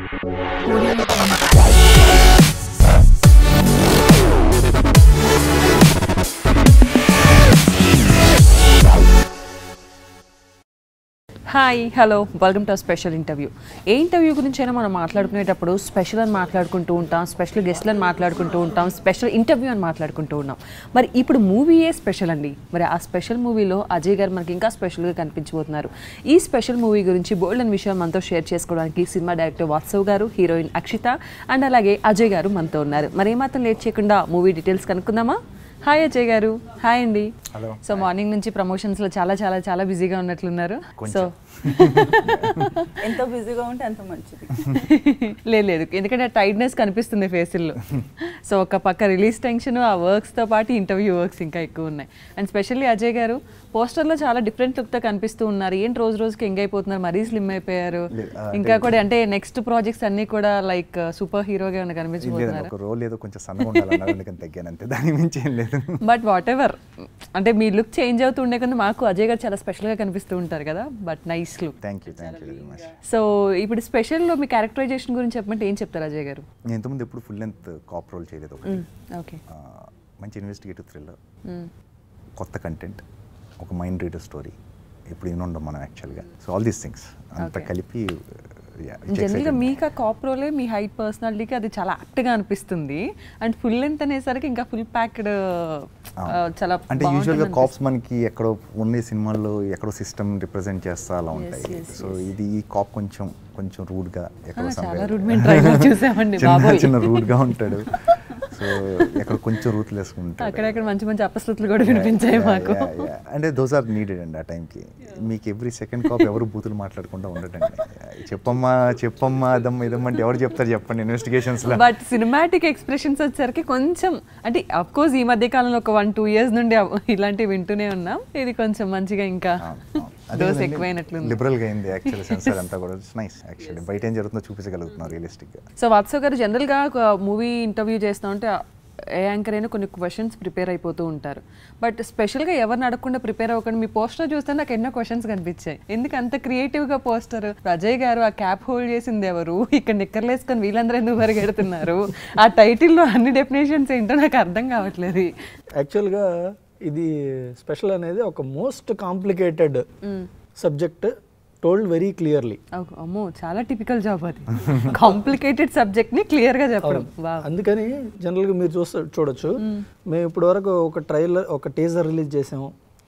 Hi hello welcome to special interview ఏ interview గురించి అయినా మనం మాట్లాడుకునేటప్పుడు స్పెషల్ అని మాట్లాడుకుంటూ ఉంటాం స్పెషల్ గెస్ట్లు అని మాట్లాడుకుంటూ ఉంటాం స్పెషల్ ఇంటర్వ్యూ అని మాట్లాడుకుంటూ ఉన్నాం మరి ఇప్పుడు మూవీయే స్పెషల్ అండి మరి ఆ స్పెషల్ మూవీలో అజయ్ గారు మనకి ఇంకా స్పెషల్గా కనిపించబోతున్నారు ఈ స్పెషల్ మూవీ గురించి బోల్డ్ అని విషయం మనతో షేర్ చేసుకోవడానికి సినిమా డైరెక్టర్ వాత్సవ్ గారు హీరోయిన్ అక్షిత అండ్ అలాగే అజయ్ గారు మనతో ఉన్నారు మరి ఏమాత్రం లేట్ చేయకుండా మూవీ డీటెయిల్స్ కనుక్కుందామా హాయ్ అజయ్ గారు హాయ్ అండి హలో సో మార్నింగ్ నుంచి ప్రమోషన్స్ లో చాలా చాలా చాలా బిజీగా ఉన్నట్లున్నారు సో ఎంత బిజీగా ఉంటే అంత మంచిది లేదు లేదు ఎందుకంటే టైట్నెస్ కనిపిస్తుంది ఫేసుల్లో సో ఒక పక్క రిలీజ్ టెన్షన్ ఆ వర్క్స్తో పాటు ఇంటర్వ్యూ వర్క్స్ ఇంకా ఎక్కువ ఉన్నాయి అండ్ స్పెషల్లీ అజయ్ గారు పోస్టర్లో చాలా డిఫరెంట్ లుక్తో కనిపిస్తూ ఉన్నారు ఏంటి రోజు రోజుకి ఎంగ్ అయిపోతున్నారు మరీ స్లిమ్ అయిపోయారు లేదు, ఆ, ఇంకా కూడా అంటే నెక్స్ట్ ప్రాజెక్ట్స్ అన్నీ కూడా లైక్ సూపర్ హీరోగా ఏమైనా లేదండి కనిపించబోతున్నారు ఒక రోల్ ఏదో కొంచెం సన్నగా ఉండాలన్నారు అందుకని తగ్గాను అంతే దాని మించి ఏం లేదు బట్ వాట్ ఎవర్ అంటే మీ లుక్ చేంజ్ అవుతూ ఉండే కదా మాకు అజయ్ గారు చాలా స్పెషల్గా కనిపిస్తూ ఉంటారు కదా but nice look thank you thank you very much so ఇప్పుడు స్పెషల్లో మీ క్యారెక్టరైజేషన్ గురించి చెప్పమంటే ఏం చెప్తారు అజయ్ గారు నేను ఇంతకుముందు ఎప్పుడు ఫుల్ లెంత్ కాప్ రోల్ చేయలేదు ఒకటి ఓకే ఆ, మంచి ఇన్వెస్టిగేటివ్ థ్రిల్లర్ కొత్త కంటెంట్ ఒక మైండ్ రీడర్ స్టోరీ ఇప్పుడు ఇన్ని ఉండం మనం యాక్చువల్గా సో ఆల్ దీస్ థింగ్స్ అంతా Okay. కలిపి జనరల్గా మీకు ఆ కాప్రోలే మీ హైట్ పర్సనాలిటీకి అది చాలా యాక్ట్గా అనిపిస్తుంది అండ్ ఫుల్ లెంత్ అనేసరికి ఇంకా ఫుల్ ప్యాక్డ్ చాలా అంటే బాగుంటుంది యూజువల్గా అనిపిస్తుంది. కాప్స్ మనకి ఎక్కడో ఉన్న సినిమాల్లో ఎక్కడో సిస్టమ్ రిప్రజెంట్ చేస్తా అలా ఉంటాయి yes, సో ఇది ఈ కాప్ కొంచెం కొంచెం రూడ్గా ఎక్కడో ఆ, చాలా somewhere- rude మేము trailer చూసామండి, చిన్న బాబోయ్. చిన్న రూడ్గా ఉంటాడు సో ఎక్కడ కొంచెం రూత్లెస్ ఉంటాడు అక్కడక్కడ మంచి మంచి అపశృతులు కూడా వినిపించాయి మాకు అంటే దోస్ ఆర్ నీడెడ్ అండి ఆ టైంకి మీకు ఎవ్రీ సెకండ్ కాప్ ఎవరు బూతులు మాట్లాడకుండా ఉండటండి చెప్పమ్మా చెప్పమ్మా అదమ్మా ఇదమ్మా అంటే ఎవరు చెప్తారు చెప్పండి ఇన్వెస్టిగేషన్స్లో బట్ సినిమాటిక్ ఎక్స్ప్రెషన్స్ వచ్చేసరికి కొంచెం అంటే అఫ్ కోర్స్ ఈ మధ్య కాలంలో ఒక వన్ టూ ఇయర్స్ నుండి అవ్- ఇలాంటివి వింటూనే ఉన్నాం ఇది కొంచెం మంచిగా ఇంకా డోస్ ఎక్కువైనట్లుంది లిబరల్గా అయింది యాక్చువల్లీ సెన్సార్ అంతా కూడా నైస్ యాక్చువల్లీ బయట ఏం జరుగుతుందో చూపించగలుగుతున్నారు రియలిస్టిక్గా సో వాత్సవ్ గారు జనరల్గా ఒక మూవీ ఇంటర్వ్యూ చేస్తా ఉంటే ఏ యాంకర్ అయినా కొన్ని క్వశ్చన్స్ ప్రిపేర్ అయిపోతూ ఉంటారు బట్ స్పెషల్గా ఎవరిని అడగకుండా ప్రిపేర్ అవ్వకుండా మీ పోస్టర్ చూస్తే నాకు ఎన్నో క్వశ్చన్స్ కనిపించాయి ఎందుకు అంత క్రియేటివ్గా పోస్టర్ అజయ్ గారు ఆ క్యాప్ హోల్డ్ చేసింది ఎవరు ఇక్కడ నిక్కర్లు వేసుకొని వీళ్ళందరూ ఎందుకు పరిగెడుతున్నారు ఆ టైటిల్లో అన్ని డెఫినేషన్స్ ఏంటో నాకు అర్థం కావట్లేదు యాక్చువల్గా ఇది స్పెషల్ అనేది ఒక most complicated subject told very clearly అవ్- అమ్మో చాలా టిపికల్ జాబ్ అది కాంప్లికేటెడ్ సబ్జెక్ట్ని క్లియర్గా చెప్పడం వా అందుకని జనరల్గా మీరు చూస్తే చూడొచ్చు మేము ఇప్పటి వరకు ఒక ట్రైలర్ ఒక టీజర్ రిలీజ్ చేసాము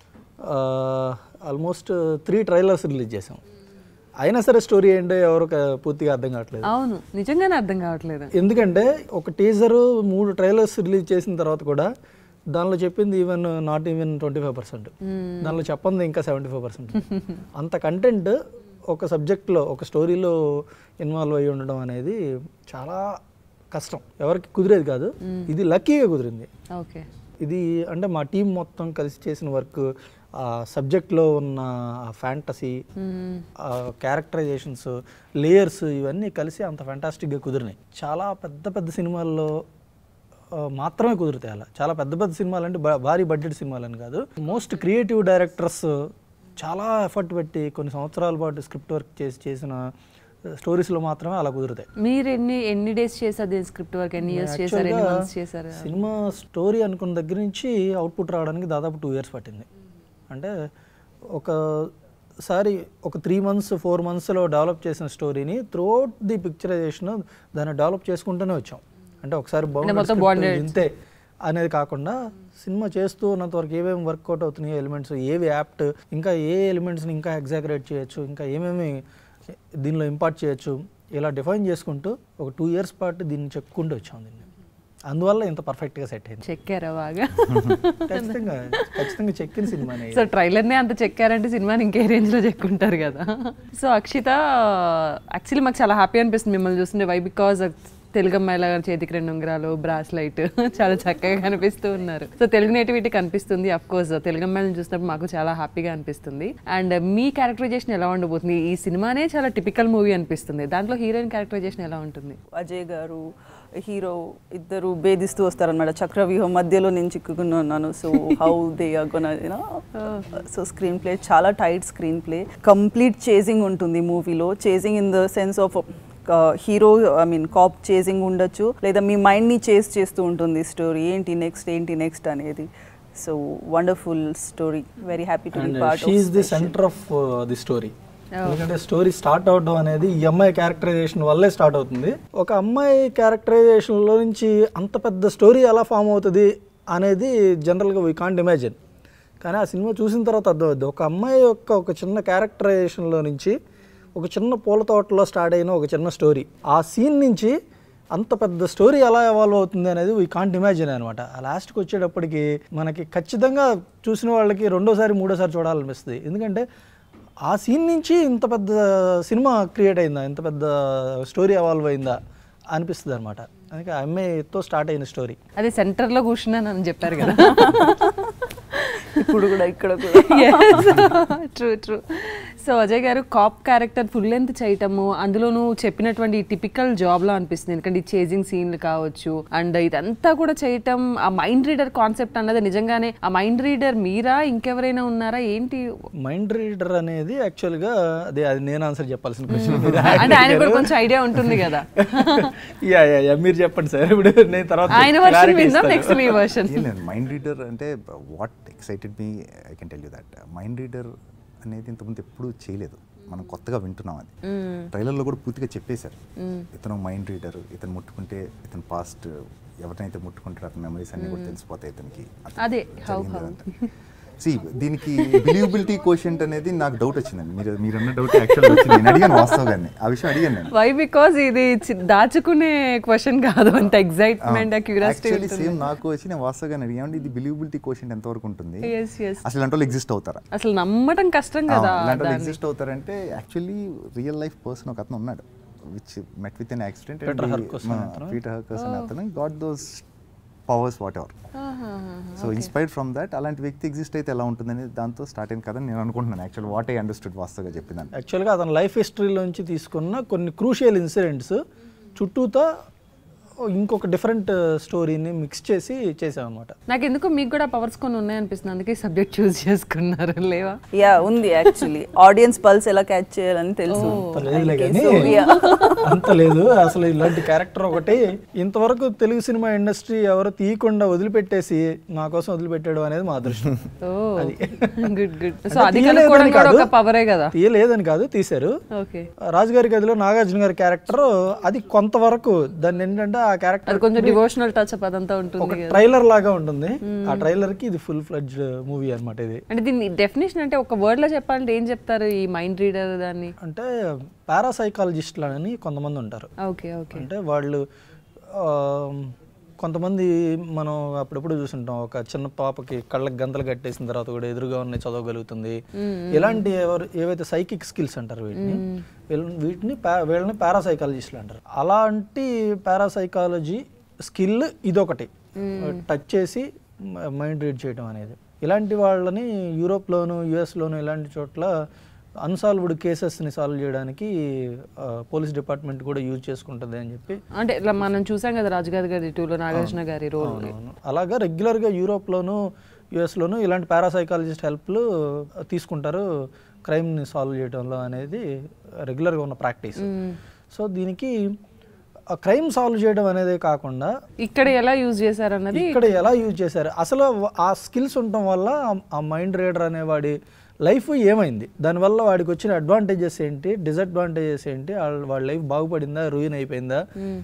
ఆల్మోస్ట్ త్రీ ట్రైలర్స్ రిలీజ్ చేసాం అయినా సరే స్టోరీ ఏంటో ఎవరు పూర్తిగా అర్థం కావట్లేదు అవును నిజంగానే అర్థం కావట్లేదు ఎందుకంటే ఒక టీజర్ మూడు ట్రైలర్స్ రిలీజ్ చేసిన తర్వాత కూడా దానిలో చెప్పింది even not even twenty five percent దానిలో చెప్పంది ఇంకా సెవెంటీ ఫైవ్ పర్సెంట్ అంత కంటెంట్ ఒక సబ్జెక్ట్లో ఒక స్టోరీలో ఇన్వాల్వ్ అయ్యి ఉండడం అనేది చాలా కష్టం ఎవరికి కుదిరేది కాదు ఇది లక్కీగా కుదిరింది ఓకే ఇది అంటే మా టీం మొత్తం కలిసి చేసిన వర్క్ ఆ సబ్జెక్ట్లో ఉన్న ఫ్యాంటసీ క్యారెక్టరైజేషన్స్ లేయర్స్ ఇవన్నీ కలిసి అంత ఫ్యాంటాస్టిక్గా కుదిరినాయి చాలా పెద్ద పెద్ద సినిమాల్లో ఆ, మాత్రమే కుదురుతాయి అలా చాలా పెద్ద పెద్ద సినిమాలు అంటే భా- భారీ బడ్జెట్ సినిమాలని కాదు మోస్ట్ క్రియేటివ్ డైరెక్టర్స్ చాలా ఎఫర్ట్ పెట్టి కొన్ని సంవత్సరాల పాటు స్క్రిప్ట్ వర్క్ చేసి చేసిన స్టోరీస్లో మాత్రమే అలా కుదురుతాయి మీరు ఎన్ని ఎన్ని డేస్ చేశారు స్క్రిప్ట్ వర్క్ ఎన్ని ఇయర్స్ చేశారు ఎన్ని Actually గా మంత్స్ చేశారు సినిమా స్టోరీ అనుకున్న దగ్గర నుంచి అవుట్పుట్ రావడానికి దాదాపు టూ ఇయర్స్ పట్టింది అంటే ఒకసారి ఒక త్రీ మంత్స్ ఫోర్ మంత్స్లో డెవలప్ చేసిన స్టోరీని త్రూఅవుట్ ది పిక్చరైజేషన్ దాన్ని డెవలప్ చేసుకుంటూనే వచ్చాం అంటే ఒకసారి మొత్తం బాగుంది bonded. ఇంతే అనేది కాకుండా సినిమా చేస్తూ ఉన్నంత వరకు ఏమేమి వర్కౌట్ అవుతున్నాయి ఎలిమెంట్స్ ఏవి యాప్ట్ ఇంకా ఏ ఎలిమెంట్స్ని ఇంకా ఎగ్జాగరేట్ చేయొచ్చు ఇంకా ఏమేమి దీనిలో ఇంపార్ట్ చేయొచ్చు ఇలా డిఫైన్ చేసుకుంటూ ఒక టూ ఇయర్స్ పాటు దీన్ని చెప్పుకుంటూ వచ్చాం దీన్ని అందువల్ల ఇంత పర్ఫెక్ట్గా సెట్ అయింది చెక్కారా బాగా ఖచ్చితంగా ఖచ్చితంగా చెక్కిన సినిమానే సో ట్రైలర్నే అంత చెక్కారంటే సినిమాని ఇంకే రేంజ్లో చెక్కుంటారు కదా సో అక్షిత యాక్చువల్లీ మాకు చాలా హ్యాపీ అనిపిస్తుంది మిమ్మల్ని చూస్తుంటే వై బికాజ్ తెలుగు అమ్మాయిల చేతికి రెండు ఉంగరాలు బ్రాస్లైట్ చాలా చక్కగా కనిపిస్తూ ఉన్నారు సో తెలుగు నేటివిటీ కనిపిస్తుంది అఫ్ కోర్స్ తెలుగు అమ్మాయిలను చూసినప్పుడు మాకు చాలా హ్యాపీగా అనిపిస్తుంది అండ్ మీ క్యారెక్టరైజేషన్ ఎలా ఉండబోతుంది ఈ సినిమానే చాలా టిపికల్ మూవీ అనిపిస్తుంది దాంట్లో హీరోయిన్ క్యారెక్టరైజేషన్ ఎలా ఉంటుంది అజయ్ గారు హీరో ఇద్దరు భేదిస్తూ వస్తారన్నమాట చక్రవ్యూహం మధ్యలో నేను చిక్కుకున్నాను so how they gonna so screenplay చాలా tight screenplay complete chasing ఉంటుంది మూవీలో chasing in the sense of hero I mean cop chasing ఉండొచ్చు లేదా మీ మైండ్ని చేస్ చేస్తూ ఉంటుంది స్టోరీ ఏంటి నెక్స్ట్ ఏంటి నెక్స్ట్ అనేది so wonderful story very happy to be and part she's the centre of the story ఎందుకంటే స్టోరీ స్టార్ట్ అవడం అనేది ఈ అమ్మాయి క్యారెక్టరైజేషన్ వల్లే స్టార్ట్ అవుతుంది ఒక అమ్మాయి characterization లో నుంచి అంత పెద్ద స్టోరీ ఎలా ఫామ్ అవుతుంది అనేది జనరల్గా వీ కాంట్ ఇమాజిన్ కానీ ఆ సినిమా చూసిన తర్వాత అర్థమవుద్ది ఒక అమ్మాయి యొక్క ఒక చిన్న క్యారెక్టరైజేషన్లో నుంచి ఒక చిన్న పూల తోటలో స్టార్ట్ అయిన ఒక చిన్న స్టోరీ ఆ సీన్ నుంచి అంత పెద్ద స్టోరీ ఎలా ఎవాల్వ్ అవుతుంది అనేది వీ కాంట్ ఇమాజిన్ అనమాట ఆ లాస్ట్కి వచ్చేటప్పటికి మనకి ఖచ్చితంగా చూసిన వాళ్ళకి రెండోసారి మూడోసారి చూడాలనిపిస్తుంది ఎందుకంటే ఆ సీన్ నుంచి ఇంత పెద్ద సినిమా క్రియేట్ అయిందా ఇంత పెద్ద స్టోరీ ఎవాల్వ్ అయిందా అనిపిస్తుంది అనమాట అందుకే ఆ అమ్మాయితో స్టార్ట్ అయిన స్టోరీ అదే సెంటర్లో కూర్చున్నానని చెప్పారు కదా ఇప్పుడు కూడా ఇక్కడ కూడా ట్రూ ట్రూ సో అజయ్ గారు కాప్ క్యారెక్టర్ ఫుల్ లెంత్ చేయటము అందులోనూ చెప్పినటువంటి టిపికల్ జాబ్లో అనిపిస్తుంది ఎందుకంటే ఈ చేజింగ్ సీన్లు కావచ్చు అండ్ ఇదంతా కూడా చేయటం ఆ మైండ్ రీడర్ కాన్సెప్ట్ అన్నది నిజంగానే ఆ మైండ్ రీడర్ మీరా ఇంకెవరైనా ఉన్నారా ఏంటి మైండ్ రీడర్ అనేది యాక్చువల్గా అదే అది నేను ఆన్సర్ చెప్పాల్సిన క్వశ్చన్ అంటే ఆయన కూడా కొంచెం ఐడియా ఉంటుంది కదా యా యా యా మీరు చెప్పండి సార్ ఇప్పుడు నేను తర్వాత ఆయన వర్షన్ clarity విందాం ఇస్తాను. నెక్స్ట్ మీ వర్షన్ ఏం లేదు మైండ్ రీడర్ అంటే what excited me I can tell you that mind reader అనేది ఇంతకుముందు ఎప్పుడూ చేయలేదు మనం కొత్తగా వింటున్నాం అది ట్రైలర్లో కూడా పూర్తిగా చెప్పేశారు ఇతను మైండ్ రీడర్ ఇతను ముట్టుకుంటే ఇతను పాస్ట్ ఎవరినైతే ముట్టుకుంటారో అతని మెమరీస్ అన్ని కూడా తెలిసిపోతాయి ఇతనికి అతనికి అదే, how, జరిగిందంతా. సి దీనికి బిలీవబిలిటీ కోషంట్ అనేది నాకు డౌట్ వచ్చిందండి మీరు మీరన్న డౌట్ యాక్చువల్ వచ్చింది నేను అడిగాను వాస్తవ్ గారిని ఆ విషయం అడిగాను నేను వై బికాజ్ ఇది చి- దాచుకునే క్వశ్చన్ కాదు అంత ఎగ్జైట్మెంట్ క్యూరియాసిటీ యాక్చువల్లీ సేమ్ నాకు వచ్చి నేను వాస్తవ్ గారిని అడిగాను ఇది బిలీవబిలిటీ కోషంట్ ఎంతవరకు ఉంటుంది ఎస్ ఎస్ అసలు ఇలాంటి వాళ్ళు ఎగ్జిస్ట్ అవుతారా అసలు నమ్మటం కష్టం కదా ఇలాంటి వాళ్ళు దాన్ని. ఎగ్జిస్ట్ అవుతారంటే యాక్చువల్లీ రియల్ లైఫ్ పర్సన్ ఒక అతను ఉన్నాడు which met with an accident Peter Hurkos అనే అతను. పీటర్ హర్కస్ అనే అతను got those powers whatever so inspired from that అలాంటి వ్యక్తి ఎగ్జిస్ట్ అయితే ఎలా ఉంటుందని దాంతో స్టార్ట్ అయిన కదా నేను అనుకుంటున్నాను యాక్చువల్ వాట్ ఐ అండర్స్టూడ్ వాస్తవగా చెప్పిందని యాక్చువల్గా అతని లైఫ్ హిస్టరీలోంచి తీసుకున్న కొన్ని క్రూషియల్ ఇన్సిడెంట్స్ చుట్టూతా ఇంకొక డిఫరెంట్ స్టోరీని మిక్స్ చేసి చేసామన్నమాట నాకు ఎందుకు మీకు కూడా పవర్స్ కొన్ని ఉన్నాయనిపిస్తుంది అందుకే సబ్జెక్ట్ చూస్ చేసుకున్నారు లేవా యా ఉంది యాక్చువల్లీ ఆడియన్స్ పల్స్ ఎలా క్యాచ్ చేయాలని తెలుసు అంత లేదులే కానీ So, yeah. అంత లేదు అసలు ఇలాంటి క్యారెక్టర్ ఒకటి ఇంతవరకు తెలుగు సినిమా ఇండస్ట్రీ ఎవరు తీయకుండా వదిలిపెట్టేసి నా కోసం వదిలిపెట్టాడు అనేది మా అదృష్టం ఓ అది. గుడ్ గుడ్ సో అంటే అది తీయలేదని కనుక్కోవడం కూడా కాదు. ఒక పవరే కదా తీయలేదని కాదు తీశారు ఓకే రాజుగారి గదిలో నాగార్జున గారి క్యారెక్టర్ అది కొంతవరకు దాన్ని ఏంటంటే ఆ అది క్యారెక్టర్ కొంచెం డివోషనల్ టచ్ అప్ అదంతా ఉంటుంది ఒక కదా ట్రైలర్ లాగా ఉంటుంది ఆ ట్రైలర్ కి ఇది ఫుల్ ఫ్లెడ్జ్ మూవీ అన్నమాట ఇది అంటే దీన్ని డెఫినేషన్ అంటే ఒక వర్డ్ లో చెప్పాలంటే ఏం చెప్తారు ఈ మైండ్ రీడర్ దాన్ని అంటే పారాసైకాలజిస్టులు అని కొంతమంది ఉంటారు ఓకే ఓకే అంటే వాళ్ళు ఆ, కొంతమంది మనం అప్పుడప్పుడు చూసుంటాం ఒక చిన్న పాపకి కళ్ళకి గంతలు కట్టేసిన తర్వాత కూడా ఎదురుగా ఉన్నాయి చదవగలుగుతుంది ఇలాంటి ఎవరు ఏవైతే సైకిక్ స్కిల్స్ అంటారు వీటిని వీళ్ళని- వీటిని పా- వీళ్ళని పారాసైకాలజిస్టులు అంటారు అలాంటి పారాసైకాలజీ స్కిల్ ఇదొకటి టచ్ చేసి మైండ్ రీడ్ చేయడం అనేది ఇలాంటి వాళ్ళని యూరోప్లోను యుఎస్లోను ఇలాంటి చోట్ల అన్సాల్వ్డ్ కేసెస్ని సాల్వ్ చేయడానికి పోలీస్ డిపార్ట్మెంట్ కూడా యూజ్ చేసుకుంటుంది అని చెప్పి అంటే ఇలా మనం చూసాం కదా రాజుగారి గారి టూలో నాగార్జున గారి రోల్ అవునవును అలాగా రెగ్యులర్గా యూరోప్లోను యుఎస్లోను ఇలాంటి పారాసైకాలజిస్ట్ హెల్ప్లు తీసుకుంటారు క్రైమ్ని సాల్వ్ చేయడంలో అనేది రెగ్యులర్గా ఉన్న ప్రాక్టీస్ సో దీనికి క్రైమ్ సాల్వ్ చేయడం అనేది కాకుండా ఇక్కడ ఎలా యూజ్ చేశారన్నది ఇక్కడ ఎలా యూజ్ చేశారు అసలు ఆ స్కిల్స్ ఉండటం వల్ల ఆ- ఆ మైండ్ రీడర్ అనేవాడి లైఫ్ ఏమైంది దానివల్ల వాడికి వచ్చిన అడ్వాంటేజెస్ ఏంటి డిసడ్వాంటేజెస్ ఏంటి వాళ్ళ- వాడి లైఫ్ బాగుపడిందా రూయిన్ అయిపోయిందా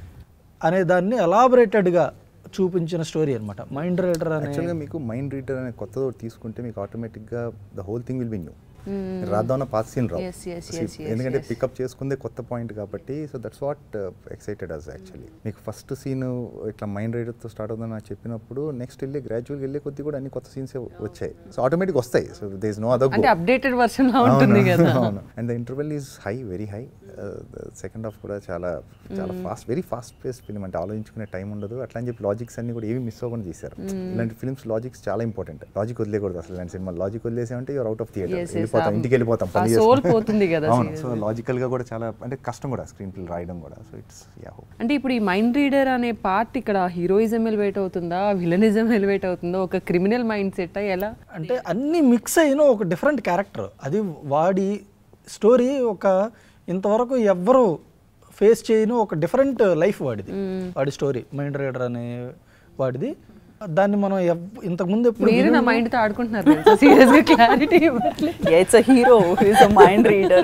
అనే దాన్ని ఎలాబరేటెడ్గా చూపించిన స్టోరీ అన్నమాట మైండ్ రీడర్ అనే యాక్చువల్గా మీకు మైండ్ రీడర్ అనే కొత్తది ఒకటి తీసుకుంటే మీకు ఆటోమేటిక్గా the whole thing will be new రాద్దాం పాత సీన్ రావు Yes, yes, See, yes, yes, ఎందుకంటే yes. పికప్ చేసుకుందే కొత్త పాయింట్ కాబట్టి so that's what excited us actually మీకు ఫస్ట్ సీన్ ఇట్లా మైండ్ రైడర్తో స్టార్ట్ అవుతుందని నాకు చెప్పినప్పుడు నెక్స్ట్ వెళ్ళి గ్రాడ్యువల్గా వెళ్ళే కొద్దీ కూడా అన్ని కొత్త సీన్స్ వచ్చాయి సో ఆటోమేటిక్ వస్తాయి so they is no other అంటే అప్డేటెడ్ వర్షన్ లో ఉంటుంది కదా అవును and the interval is high very high second half కూడా చాలా చాలా fast very fast pace film అంటే ఆలోచించుకునే టైం ఉండదు అట్లా అని చెప్పి లాజిక్స్ అన్ని కూడా ఏవి మిస్ అవ్వకుండా చేశారు ఇలాంటి ఫిల్మ్స్ లాజిక్స్ చాలా ఇంపార్టెంట్ లాజిక్ వదిలేకూడదు అసలు ఇలాంటి సినిమా లాజిక్ వదిలేసామంటే your out of theatre Yes, yes, వెళ్ళిపోతాం ఆ- ఇంటికి వెళ్ళిపోతాం ఆ పని soul చేసుకుంటాం. పోతుంది కదా అవును serial సో లాజికల్ గా కూడా చాలా అంటే కష్టం కూడా స్క్రీన్ ప్లే రాయడం కూడా సో ఇట్స్ యా అంటే ఇప్పుడు ఈ మైండ్ రీడర్ అనే పార్ట్ ఇక్కడ హీరోయిజం ఎలివేట్ అవుతుందా విలనిజం ఎలివేట్ అవుతుందా ఒక క్రిమినల్ మైండ్ సెట్ ఎలా అంటే అన్ని మిక్స్ అయిన ఒక డిఫరెంట్ క్యారెక్టర్ అది వాడి స్టోరీ ఒక ఇంతవరకు ఎవ్వరు ఫేస్ చేయని ఒక డిఫరెంట్ లైఫ్ వాడిది వాడి స్టోరీ మైండ్ రీడర్ అనే వాడిది దాన్ని మనం ఎవ్- ఇంతకుముందు ఎప్పుడు మీరు నా మైండ్ తో ఆడుకుంటున్నారు సీరియస్ గా క్లారిటీ ఇవ్వట్లేదు it's a hero is a mind reader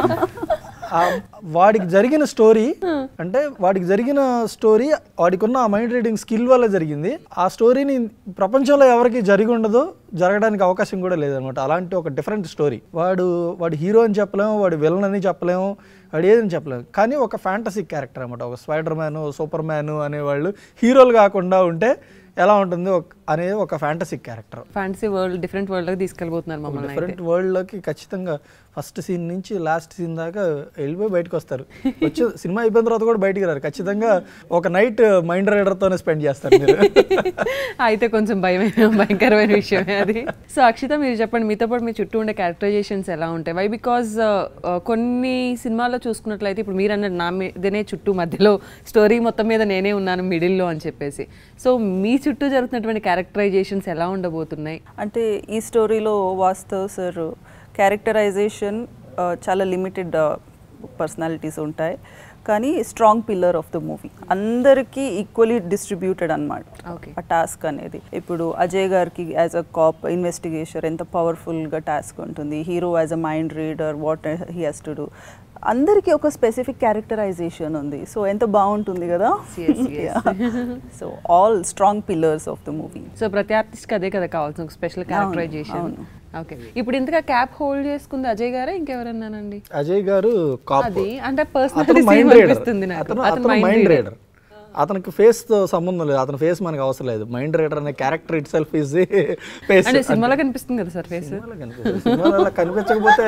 ఆ వాడికి జరిగిన స్టోరీ అంటే వాడికి జరిగిన స్టోరీ వాడికి ఉన్న ఆ మైండ్ రీడింగ్ స్కిల్ వల్ల జరిగింది ఆ స్టోరీని ప్రపంచంలో ఎవరికి జరిగి ఉండదో జరగడానికి అవకాశం కూడా లేదనమాట అలాంటి ఒక డిఫరెంట్ స్టోరీ వాడు వాడు హీరో అని చెప్పలేము వాడు విలన్ అని చెప్పలేము వాడు ఏదని చెప్పలేము కానీ ఒక ఫ్యాంటసీ క్యారెక్టర్ అనమాట ఒక స్పైడర్ మ్యాన్ సూపర్ మ్యాన్ అనేవాళ్ళు హీరోలు కాకుండా ఉంటే ఎలా ఉంటుంది ఒక- అనేది ఒక fantasy character fantasy world different world లోకి తీసుకెళ్ళిపోతున్నారు మమ్మల్ని అయితే డిఫరెంట్ వరల్డ్లోకి ఖచ్చితంగా ఫస్ట్ సీన్ నుంచి లాస్ట్ సీన్ దాకా వెళ్ళిపోయి బయటకు వస్తారు వచ్చి సినిమా అయిపోయిన తర్వాత కూడా బయటికి రారు ఖచ్చితంగా ఒక నైట్ మైండ్ రైడర్తోనే స్పెండ్ చేస్తారు మీరు అయితే కొంచెం భయమైన భయంకరమైన విషయమే అది సో అక్షిత మీరు చెప్పండి మీతో పాటు మీ చుట్టూ ఉండే క్యారెక్టరైజేషన్స్ ఎలా ఉంటాయి వై బికాజ్ కొన్ని సినిమాల్లో చూసుకున్నట్లయితే ఇప్పుడు మీరు అన్నట్టు నా మీదనే చుట్టూ మధ్యలో స్టోరీ మొత్తం మీద నేనే ఉన్నాను మిడిల్లో అని చెప్పేసి సో మీ చుట్టూ జరుగుతున్నటువంటి క్యారెక్టరైజేషన్స్ ఎలా ఉండబోతున్నాయి అంటే ఈ స్టోరీలో వాస్తవ్ సార్ క్యారెక్టరైజేషన్ చాలా లిమిటెడ్ పర్సనాలిటీస్ ఉంటాయి కానీ strong pillar of the movie అందరికీ ఈక్వలీ డిస్ట్రిబ్యూటెడ్ అనమాట ఓకే ఆ టాస్క్ అనేది ఇప్పుడు అజయ్ గారికి యాజ్ అ కాప్ ఇన్వెస్టిగేషన్ ఎంత పవర్ఫుల్గా టాస్క్ ఉంటుంది hero as a mind reader what he has to do అందరికీ ఒక స్పెసిఫిక్ క్యారెక్టరైజేషన్ ఉంది సో ఎంత బాగుంటుంది కదా Yes, yes. So all strong pillars of the movie so ప్రతి ఆర్టిస్ట్కి అదే కదా కావాల్సిన ఒక స్పెషల్ క్యారెక్టరైజేషన్ అవును. ఓకే ఇప్పుడు ఇంతగా క్యాప్ హోల్డ్ చేసుకుంది అజయ్ గారా ఇంకెవరన్నానండి అజయ్ గారు కాప్ అది అంటే అతను పర్సనల్ మైండ్ రీడర్ అనిపిస్తుంది నాకు అతను అతను అతను మైండ్ మైండ్ రీడర్ రీడర్ అతనికి ఫేస్ తో సంబంధం లేదు అతని ఫేస్ మనకు అవసరం లేదు మైండ్ రీడర్ అనే character itself is face అంటే సినిమాలో కనిపిస్తుంది కదా సార్ ఫేస్ సినిమాలో కనిపించకపోతే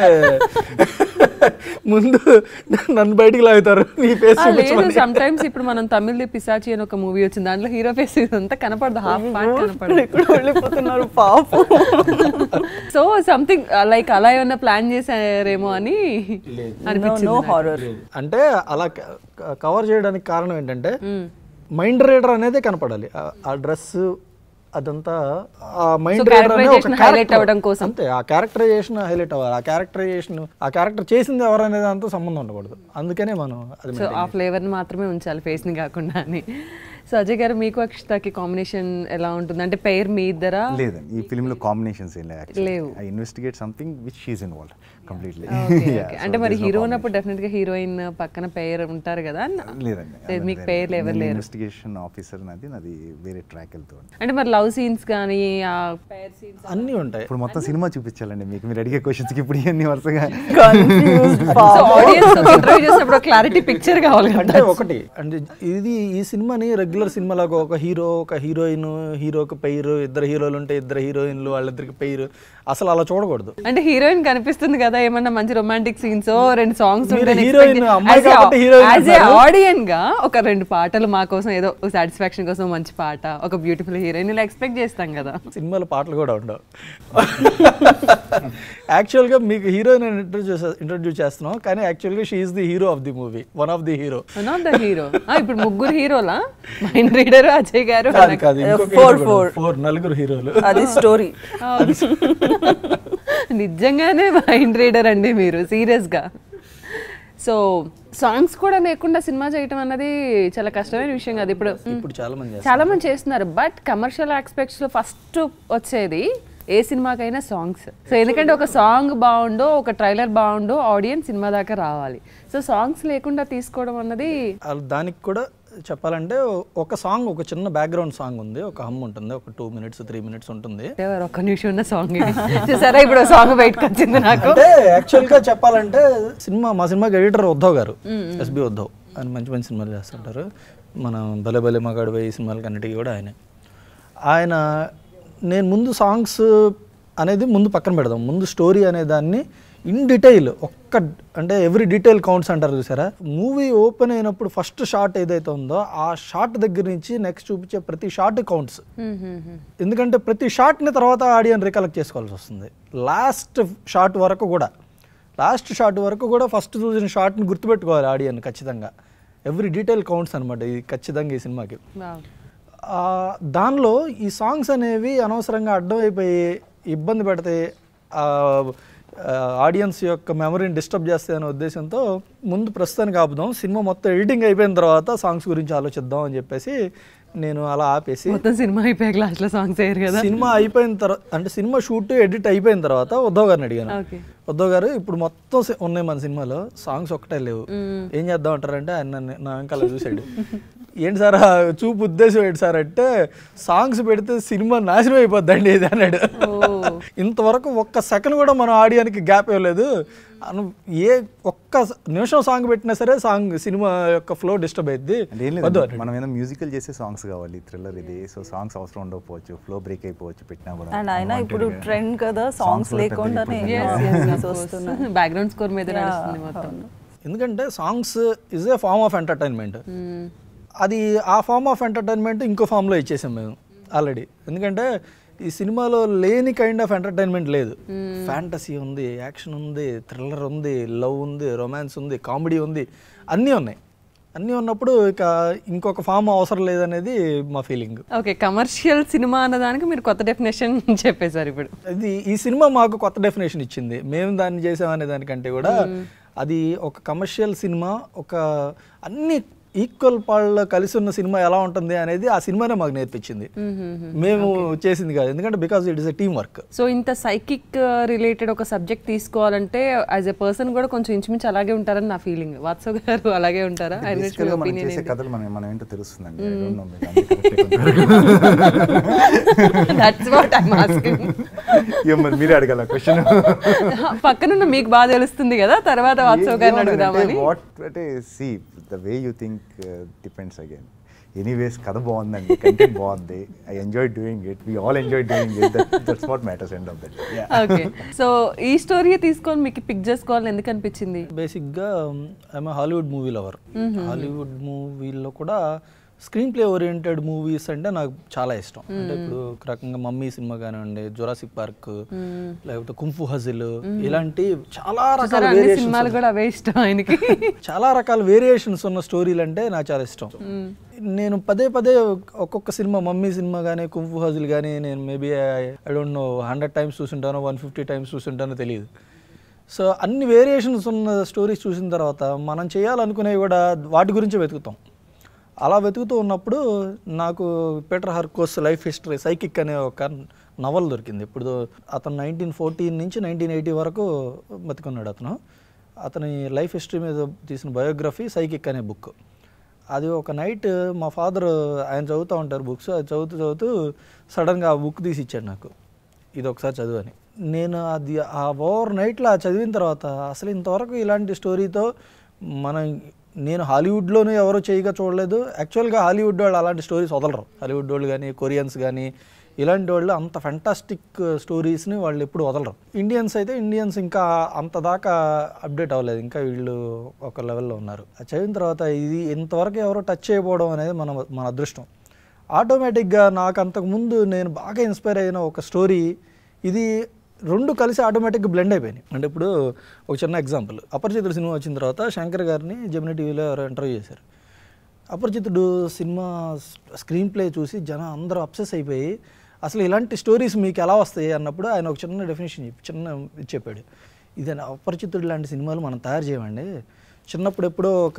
ముందు నన్ను బయటికి లాగుతారు నీ ఫేస్ లేదు సమ్ టైమ్స్ ఇప్పుడు మనం తమిళ్ పిసాచి అని ఒక మూవీ వచ్చింది దాంట్లో హీరో ఫేస్ ఇదంతా కనపడదు హాఫ్ పార్ట్ కనపడదు ఇక్కడ వెళ్ళిపోతున్నారు పాపం సో సంథింగ్ లైక్ అలా ఏమన్నా ప్లాన్ చేశారేమో అని అనిపించింది నో నాకు. హారర్ అంటే అలా కవర్ చేయడానికి కారణం ఏంటంటే మైండ్ రీడర్ అనేది కనపడాలి ఆ- ఆ డ్రెస్ అదంతా ఆ మైండ్ రీడర్ అనే ఒక characterization highlight character. అవ్వడం కోసం. అంతే ఆ క్యారెక్టరైజేషన్ హైలైట్ అవ్వాలి ఆ క్యారెక్టరైజేషన్ ఆ క్యారెక్టర్ చేసింది ఎవరు అనేది అంతా సంబంధం ఉండకూడదు అందుకనే మనం అది సో ఆ ఫ్లేవర్ని మాత్రమే ఉంచాలి ఫేస్ని కాకుండా అని సో అజయ్ గారు మీకు అక్షితకి కాంబినేషన్ ఎలా ఉంటుంది అంటే పేరు మీ ఇద్దరా లేదండి ఈ ఫిల్మ్లో కాంబినేషన్స్ ఏం లేవు లేవు. I investigate something which she's involve completely Okay, okay. అంటే మరి హీరో ఉన్నప్పుడు డెఫినెట్ గా హీరోయిన్ పక్కన పేరు ఉంటారు కదా లేదండి లేదు, మీకు పేర్లు ఎవరు లేరు ఇన్వెస్టిగేషన్ ఆఫీసర్ నాది నాది వేరే ట్రాక్ వెళ్తుంది అంటే మరి లవ్ సీన్స్ కానీ ఆ పేర్ సీన్స్ అన్నీ ఉంటాయి ఇప్పుడు మొత్తం సినిమా చూపించాలండి మీకు మీరు అడిగే క్వశ్చన్స్కి ఇప్పుడు ఇవన్నీ వరుసగా కన్ఫ్యూజ్డ్ సో ఆడియన్స్ ఇంటర్వ్యూ చేసినప్పుడు క్లారిటీ పిక్చర్ కావాలి కదా అంటే ఒకటి అంటే ఇది ఈ సినిమాని రెగ్యులర్ సినిమాలాగా ఒక హీరో ఒక హీరోయిన్ హీరోకి పెయిర్ ఇద్దరు హీరోలు ఉంటే ఇద్దరు హీరోయిన్లు వాళ్ళిద్దరికి పెయిర్ అసలు అలా చూడకూడదు అంటే హీరోయిన్ కనిపిస్తుంది కదా ఏమన్నా మంచి రొమాంటిక్ సీన్స్ రెండు సాంగ్స్ మీరు heroine, అమ్మాయి కాబట్టి heroine యాజ్ ఏ అంటారు. ఆడియన్ గా ఒక రెండు పాటలు మా కోసం ఏదో సాటిస్ఫాక్షన్ కోసం మంచి పాట ఒక బ్యూటిఫుల్ హీరోయిన్ ఇలా ఎక్స్పెక్ట్ చేస్తాం కదా సినిమాలో పాటలు కూడా ఉండవు యాక్చువల్గా మీకు హీరోయిన్ ఇంట్రడ్యూస్ ఇంట్రడ్యూస్ చేస్తున్నాం కానీ యాక్చువల్గా she's the hero of the movie one of the hero one of the hero ఇప్పుడు ముగ్గురు హీరోలా మైండ్ రీడర్ అజయ్ గారు కాదు కాదు Four, four. ఫోర్ నలుగురు హీరోలు అది స్టోరీ నిజంగానే మైండ్ రీడర్ అండి మీరు సీరియస్ గా సో సాంగ్స్ కూడా లేకుండా సినిమా చేయటం అన్నది చాలా కష్టమైన విషయం కాదు ఇప్పుడు ఇప్పుడు చాలా మంది చేస్తారు. చాలా మంది చేస్తున్నారు బట్ కమర్షియల్ ఆస్పెక్ట్స్ లో ఫస్ట్ వచ్చేది ఏ సినిమాకైనా సాంగ్స్ సో ఎందుకంటే ఒక సాంగ్ బాగుండో ఒక ట్రైలర్ బాగుండో ఆడియన్స్ సినిమా దాకా రావాలి సో సాంగ్స్ లేకుండా తీసుకోవడం అన్నది అలా దానికి కూడా చెప్పాలంటే ఒక సాంగ్ ఒక చిన్న బ్యాక్గ్రౌండ్ సాంగ్ ఉంది ఒక హమ్ ఉంటుంది ఒక టూ మినిట్స్ త్రీ మినిట్స్ ఉంటుంది ఎవరు ఒక్క నిమిషం ఉన్న సాంగ్ చూసారా ఇప్పుడు సాంగ్ బయటకు వచ్చింది నాకు అంటే యాక్చువల్గా చెప్పాలంటే సినిమా మా సినిమాకి ఎడిటర్ ఉద్ధవ్ గారు ఎస్బి ఉద్ధవ్ ఆయన మంచి మంచి సినిమాలు చేస్తుంటారు మన భలే భలే మగాడు ఈ సినిమాలకి అన్నిటికీ కూడా ఆయనే ఆయన నేను ముందు సాంగ్స్ అనేది ముందు పక్కన పెడదాం ముందు స్టోరీ అనే దాన్ని ఇన్ డీటెయిల్ ఒక్క అంటే ఎవ్రీ డీటెయిల్ కౌంట్స్ అంటారు చూసారా మూవీ ఓపెన్ అయినప్పుడు ఫస్ట్ షాట్ ఏదైతే ఉందో ఆ షాట్ దగ్గర నుంచి నెక్స్ట్ చూపించే ప్రతి షాట్ కౌంట్స్ ఎందుకంటే ప్రతి షాట్ని తర్వాత ఆడియన్ రికలెక్ట్ చేసుకోవాల్సి వస్తుంది లాస్ట్ షాట్ వరకు కూడా లాస్ట్ షాట్ వరకు కూడా ఫస్ట్ చూసిన షాట్ని గుర్తుపెట్టుకోవాలి ఆడియన్ ఖచ్చితంగా ఎవ్రీ డీటెయిల్ కౌంట్స్ అనమాట ఇది ఖచ్చితంగా ఈ సినిమాకి Wow. ఆ, దానిలో ఈ సాంగ్స్ అనేవి అనవసరంగా అడ్డం అయిపోయి ఇబ్బంది పెడతాయి ఆ, ఆడియన్స్ యొక్క మెమరీని డిస్టర్బ్ చేస్తే అనే ఉద్దేశంతో ముందు ప్రస్తుతానికి ఆపుదాం సినిమా మొత్తం ఎడిటింగ్ అయిపోయిన తర్వాత సాంగ్స్ గురించి ఆలోచిద్దాం అని చెప్పేసి నేను అలా ఆపేసి మొత్తం సినిమా అయిపోయాక లాస్ట్లో సాంగ్స్ అయ్యారు కదా సినిమా అయిపోయిన తర్వాత అంటే సినిమా షూట్ ఎడిట్ అయిపోయిన తర్వాత ఉద్ధవ్ గారిని అడిగాను ఓకే ఉద్ధవ్ గారు ఇప్పుడు మొత్తం సి- ఉన్నాయి మన సినిమాలో సాంగ్స్ ఒక్కటే లేవు ఏం చేద్దాం అంటారంటే ఆయన నన్ను- నా వెనకాల చూసాడు ఏంటి సార్ ఆ చూపు ఉద్దేశం ఏంటి సార్ అంటే సాంగ్స్ పెడితే సినిమా నాశనం అయిపోద్దండి ఇది అన్నాడు ఇంతవరకు ఒక్క సెకండ్ కూడా మనం ఆడియానికి గ్యాప్ ఇవ్వలేదు అను ఏ ఒక్క స- నిమిషం సాంగ్ పెట్టినా సరే సాంగ్ సినిమా యొక్క ఫ్లో డిస్టర్బ్ అయింది అంటే ఏం వద్దు లేదు అన్నాడు. మనం ఏదో మ్యూజికల్ చేసే సాంగ్స్ కావాలి థ్రిల్లర్ ఇది సో సాంగ్స్ అవసరం ఉండకపోవచ్చు ఫ్లో బ్రేక్ అయిపోవచ్చు పెట్టినా కూడా అండ్ ఆయన unwanted ఇప్పుడు గా. ట్రెండ్ కదా Songs సాంగ్స్ కూడా పెద్దగా లేకుండానే ఇప్పుడు songs వస్తున్నాయి బ్యాక్గ్రౌండ్ స్కోర్ మీద నడుస్తుంది మొత్తం ఎందుకంటే songs is a form of entertainment అది ఆ ఫార్మ్ ఆఫ్ ఎంటర్టైన్మెంట్ ఇంకో ఫామ్లో ఇచ్చేసాం మేము ఆల్రెడీ ఎందుకంటే ఈ సినిమాలో లేని కైండ్ ఆఫ్ ఎంటర్టైన్మెంట్ లేదు ఫ్యాంటసీ ఉంది యాక్షన్ ఉంది థ్రిల్లర్ ఉంది లవ్ ఉంది రొమాన్స్ ఉంది కామెడీ ఉంది అన్నీ ఉన్నాయి అన్నీ ఉన్నప్పుడు ఇక ఇంకొక ఫామ్ అవసరం లేదనేది మా ఫీలింగ్ ఓకే కమర్షియల్ సినిమా అన్నదానికి మీరు కొత్త డెఫినేషన్ చెప్పేశారు ఇప్పుడు ఇది ఈ సినిమా మాకు కొత్త డెఫినేషన్ ఇచ్చింది మేము దాన్ని చేసామనే దానికంటే కూడా అది ఒక కమర్షియల్ సినిమా ఒక అన్ని ఈక్వల్ పాళ్ళలో కలిసి ఉన్న సినిమా ఎలా ఉంటుంది అనేది ఆ సినిమానే మాకు నేర్పించింది మేము చేసింది కాదు ఎందుకంటే because it is a team work so ఇంత సైకిక్ రిలేటెడ్ ఒక సబ్జెక్ట్ తీసుకోవాలంటే యాజ్ ఎ పర్సన్ కూడా కొంచెం ఇంచుమించు అలాగే ఉంటారని నా ఫీలింగ్ వాత్సవ్ గారు అలాగే ఉంటారా ఆయన గురించి Basically మీ గా మనం opinion చేసే ఏంటి? కథలు మనం మనం ఏంటో తెలుస్తుందండి I don't know, మీరు అన్ని correct గా That's what I'm asking. ఏం మరి మీరే అడగాల క్వశ్చన్ పక్కనున్న మీకు బాగా తెలుస్తుంది కదా తర్వాత వాత్సవ్ గారిని అడుగుదామని వాట్ అంటే see the way you think depends again anyways కథ బాగుందండి కంటెంట్ బాగుంది I enjoy doing it we all enjoy doing it that's what matters end of that okay so ఈ స్టోరీ తీసుకొని మీకు పిక్ చేసుకోవాలని ఎందుకు అనిపించింది బేసిక్గా I'm Hollywood movie lover Hollywood మూవీలో కూడా స్క్రీన్ ప్లే ఓరియంటెడ్ మూవీస్ అంటే నాకు చాలా ఇష్టం అంటే ఇప్పుడు ఒక రకంగా మమ్మీ సినిమా కానివ్వండి జురాసిక్ పార్క్ లేకపోతే కుంఫు హజిల్ ఇలాంటి చాలా రకాల చూసారా అన్ని వేరియేషన్స్ సినిమాలు కూడా అవే ఇష్టం ఆయనకి చాలా రకాల వేరియేషన్స్ ఉన్న స్టోరీలు అంటే నాకు చాలా ఇష్టం నేను పదే పదే ఒక్కొక్క సినిమా మమ్మీ సినిమా కానీ కుంఫు హజిల్ కానీ నేను maybe I don't know hundred times చూసుంటానో వన్ ఫిఫ్టీ టైమ్స్ చూసుంటానో తెలియదు సో అన్ని వేరియేషన్స్ ఉన్న స్టోరీస్ చూసిన తర్వాత మనం చేయాలనుకునేవి కూడా వాటి గురించే వెతుకుతాం అలా వెతుకుతూ ఉన్నప్పుడు నాకు Peter Hurkos life history psychic అనే ఒక నవల్ దొరికింది ఇప్పుడు అతను నైన్టీన్ ఫోర్టీన్ నుంచి నైన్టీన్ ఎయిటీ వరకు బతుకున్నాడు అతను అతని లైఫ్ హిస్టరీ మీద తీసిన బయోగ్రఫీ సైకిక్ అనే బుక్ అది ఒక నైట్ మా ఫాదర్ ఆయన చదువుతూ ఉంటారు బుక్స్ అది చదువుతూ చదువుతూ సడన్గా ఆ బుక్ తీసి ఇచ్చాడు నాకు ఇది ఒకసారి చదువు అని నేను అది ఆ ఓవర్ నైట్లో ఆ చదివిన తర్వాత అసలు ఇంతవరకు ఇలాంటి స్టోరీతో మనం నేను హాలీవుడ్లోనూ ఎవరో చేయగా చూడలేదు యాక్చువల్గా హాలీవుడ్ వాళ్ళు అలాంటి స్టోరీస్ వదలరు హాలీవుడ్ వాళ్ళు కానీ కొరియన్స్ కానీ ఇలాంటి వాళ్ళు అంత ఫెంటాస్టిక్ స్టోరీస్ని వాళ్ళు ఎప్పుడు వదలరు ఇండియన్స్ అయితే ఇండియన్స్ ఇంకా అంత దాకా అప్డేట్ అవ్వలేదు ఇంకా వీళ్ళు ఒక లెవెల్లో ఉన్నారు అది చదివిన తర్వాత ఇది ఇంతవరకు ఎవరో టచ్ చేయకపోవడం అనేది మన మన అదృష్టం ఆటోమేటిక్గా నాకు అంతకుముందు నేను బాగా ఇన్స్పైర్ అయిన ఒక స్టోరీ ఇది రెండు కలిసి ఆటోమేటిక్గా బ్లెండ్ అయిపోయినాయి అంటే ఇప్పుడు ఒక చిన్న ఎగ్జాంపుల్ అపరిచితుడు సినిమా వచ్చిన తర్వాత శంకర్ గారిని జమినీ టీవీలో ఎవరో ఇంటర్వ్యూ చేశారు అపరిచితుడు సినిమా స్క్రీన్ ప్లే చూసి జనం అందరూ అప్సెస్ అయిపోయి అసలు ఇలాంటి స్టోరీస్ మీకు ఎలా వస్తాయి అన్నప్పుడు ఆయన ఒక చిన్న డెఫినేషన్ చెప్పి చిన్న ఇది చెప్పాడు ఇది అపరిచితుడు లాంటి సినిమాలు మనం తయారు చేయమండి చిన్నప్పుడు ఎప్పుడో ఒక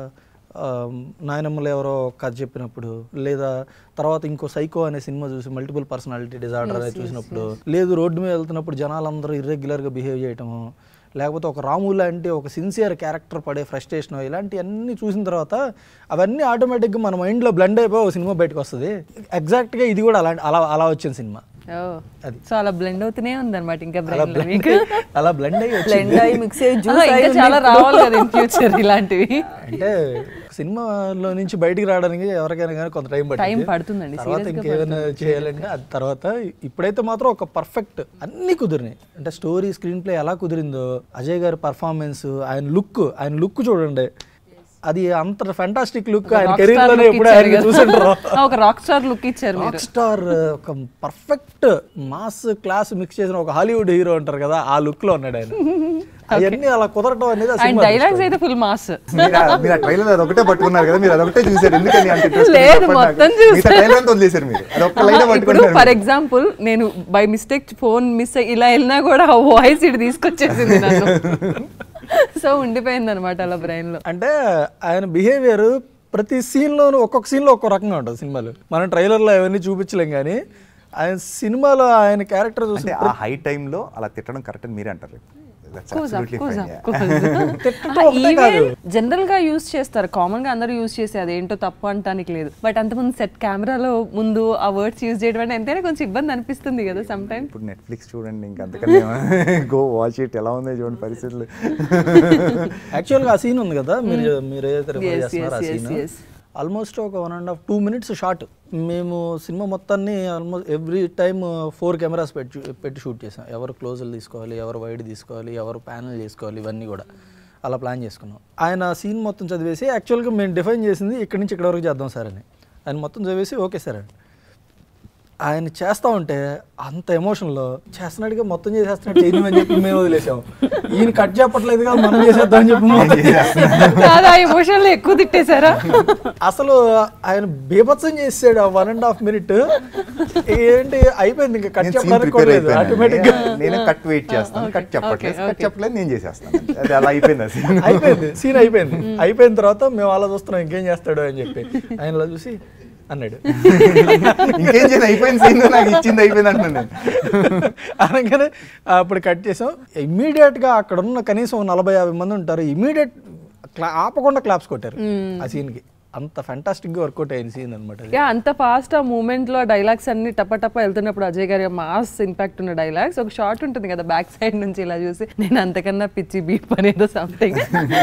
ఆ, నాయనమ్మలు ఎవరో కథ చెప్పినప్పుడు లేదా తర్వాత ఇంకో సైకో అనే సినిమా చూసి మల్టిపుల్ పర్సనాలిటీ డిజార్డర్ అనేది చూసినప్పుడు లేదు రోడ్డు మీద వెళ్తున్నప్పుడు జనాలందరూ ఇర్రెగ్యులర్గా బిహేవ్ చేయటము లేకపోతే ఒక రాము లాంటి ఒక సిన్సియర్ క్యారెక్టర్ పడే ఫ్రస్ట్రేషన్ ఇలాంటివన్నీ చూసిన తర్వాత అవన్నీ ఆటోమేటిక్గా మన మైండ్లో బ్లెండ్ అయిపోయి ఒక సినిమా బయటకు వస్తుంది ఎగ్జాక్ట్గా ఇది కూడా అలాంటి అలా అలా వచ్చిన సినిమా అది. సో అలా బ్లెండ్ అవుతూనే ఉందన్నమాట ఇంకా అలా బ్రెయిన్ బ్లెండ్ మీకు అలా బ్లెండ్ అయ్యి వచ్చింది. బ్లెండ్ అయ్యి మిక్స్ అయ్యి ఆహా, జ్యూస్ ఇంకా అయ్యి చాలా రావాలి కదా ఇన్ ఫ్యూచర్ ఇలాంటివి అంటే సినిమాలో నుంచి బయటికి రావడానికి ఎవరికైనా కానీ కొంత టైం పడుతుంది Time పడుతుందండి, తర్వాత serious గా ఇంకేమైనా చేయాలంటే అది తర్వాత ఇప్పుడైతే మాత్రం ఒక పర్ఫెక్ట్ అన్ని కుదిరినాయి అంటే స్టోరీ స్క్రీన్ ప్లే ఎలా కుదిరిందో అజయ్ గారి పర్ఫార్మెన్స్ ఆయన లుక్ ఆయన లుక్ చూడండి అది అంత ఫెంటాస్టిక్ లుక్ ఆయన Rock కెరీర్ star లోనే look ఎప్పుడు ఇచ్చారు ఆయన కదా. చూసింటారు ఒక రాక్ స్టార్ లుక్ ఇచ్చారు మీరు రాక్ స్టార్ ఒక పర్ఫెక్ట్ మాస్ క్లాస్ మిక్స్ చేసిన ఒక హాలీవుడ్ హీరో అంటారు కదా ఆ లుక్ లో ఉన్నాడు ఆయన అవన్నీ అలా కుదరటం అనేది ఆ అండ్ సినిమా డైలాగ్స్ అయితే ఫుల్ మాస్ మీరు ఆ- మీరు ఆ ట్రైలర్ అది ఒకటే పట్టుకున్నారు కదా మీరు అదొకటే చూసారు ఎందుకని అంత interest లేదు, చెప్పండి నాకు. మొత్తం చూసా. మిగతా ట్రైలర్ అంతా వదిలేశారు మీరు అది ఒక్క లైన్ ఇప్పుడు పట్టుకుంటారు ఫర్ ఎగ్జాంపుల్ నేను బై మిస్టేక్ ఫోన్ మిస్ ఇలా వెళ్ళినా కూడా ఆ వాయిస్ ఇటు తీసుకొచ్చేసింది నన్ను సో ఉండిపోయింది అనమాట అలా బ్రెయిన్ లో అంటే ఆయన బిహేవియర్ ప్రతి సీన్లోనూ ఒక్కొక్క సీన్లో ఒక్కో రకంగా ఉంటుంది సినిమాలు మనం ట్రైలర్లో అవన్నీ చూపించలేం కానీ ఆయన సినిమాలో ఆయన క్యారెక్టర్ చూసి అంటే ఆ హై టైంలో అలా తిట్టడం కరెక్ట్ అని మీరే అంటారు That's absolutely fine, yeah. General గా యూస్ చేస్తారు కామన్ గా అందరూ యూస్ చేసే అదేంటో తప్పు అంటానికి లేదు బట్ అంతకుముందు సెట్ కెమెరాలో ముందు ఆ వర్డ్స్ యూజ్ చేయడం అంటే ఎంతైనా కొంచెం ఇబ్బంది అనిపిస్తుంది కదా సమ్ టైమ్ ఇప్పుడు నెట్ఫ్లిక్స్ చూడండి ఇంకా అంతకన్నా గో వాచ్ ఇట్ ఎలా ఉందో చూడండి పరిస్థితులు యాక్చువల్గా ఆ సీన్ ఉంది కదా మీరు మీరు ఏదైతే refer Yes, చేస్తున్నారో ఆ yes, yes, scene yes. Almost ఒక one and half two minutes short మేము సినిమా మొత్తాన్ని almost every time four cameras పెట్టి పెట్టి షూట్ చేసాం ఎవరు క్లోజులు తీసుకోవాలి ఎవరు వైడ్ తీసుకోవాలి ఎవరు ప్యానల్ చేసుకోవాలి ఇవన్నీ కూడా అలా ప్లాన్ చేసుకున్నాం ఆయన సీన్ మొత్తం చదివేసి యాక్చువల్గా మేము డిఫైన్ చేసింది ఇక్కడి నుంచి ఇక్కడ వరకు చేద్దాం సార్ అని ఆయన మొత్తం చదివేసి ఓకే సార్ అని ఆయన చేస్తా ఉంటే అంత ఎమోషన్లో చేస్తున్నాడుగా మొత్తం చేసేస్తున్నాడు చేయమని చెప్పి మేము వదిలేసాం ఈయన కట్ చెప్పట్లేదు కదా మనం చేసేద్దాం అని చెప్పి మొత్తం కాదు ఆ ఎమోషన్ లో ఎక్కువ తిట్టేశారా అసలు ఆయన బీభత్సం చేసాడు ఆ వన్ అండ్ హాఫ్ మినిట్ ఏంటి అయిపోయింది ఇంకా కట్ నేను scene చెప్పడానికి prepare కూడా లేదు అయిపోయాను. ఆటోమేటిక్ గా నేను- నేను కట్ వెయిట్ చేస్తాను కట్ చెప్పట్లేదు okay, కట్ చెప్పట్లేదు నేను చేసేస్తాను అది అలా అయిపోయింది ఆ scene. అయిపోయింది సీన్ అయిపోయింది అయిపోయిన తర్వాత మేము అలా చూస్తున్నాం ఇంకేం చేస్తాడు అని చెప్పి ఆయన ఇలా చూసి అన్నాడు ఇంకేం చేయను అయిపోయింది సీన్ నాకు ఇచ్చింది అయిపోయింది అంటున్నాను నేను అనగానే అప్పుడు కట్ చేసాం ఇమ్మీడియట్ గా అక్కడ ఉన్న కనీసం ఒక నలభై యాభై మంది ఉంటారు ఇమ్మీడియట్ ఆపకుండా క్లాప్స్ కొట్టారు ఆ సీన్ కి అంత ఫెంటాస్టిక్ గా వర్కౌట్ అయిన సీన్ అనమాట యా అంత ఫాస్ట్ ఆ మూమెంట్ లో డైలాగ్స్ అన్ని టప టప వెళ్తున్నప్పుడు అజయ్ గారి మాస్ ఇంపాక్ట్ ఉన్న డైలాగ్స్ ఒక షార్ట్ ఉంటుంది కదా బ్యాక్ సైడ్ నుంచి ఇలా చూసి నేను అంతకన్నా పిచ్చి బీప్ అనేదో సంథింగ్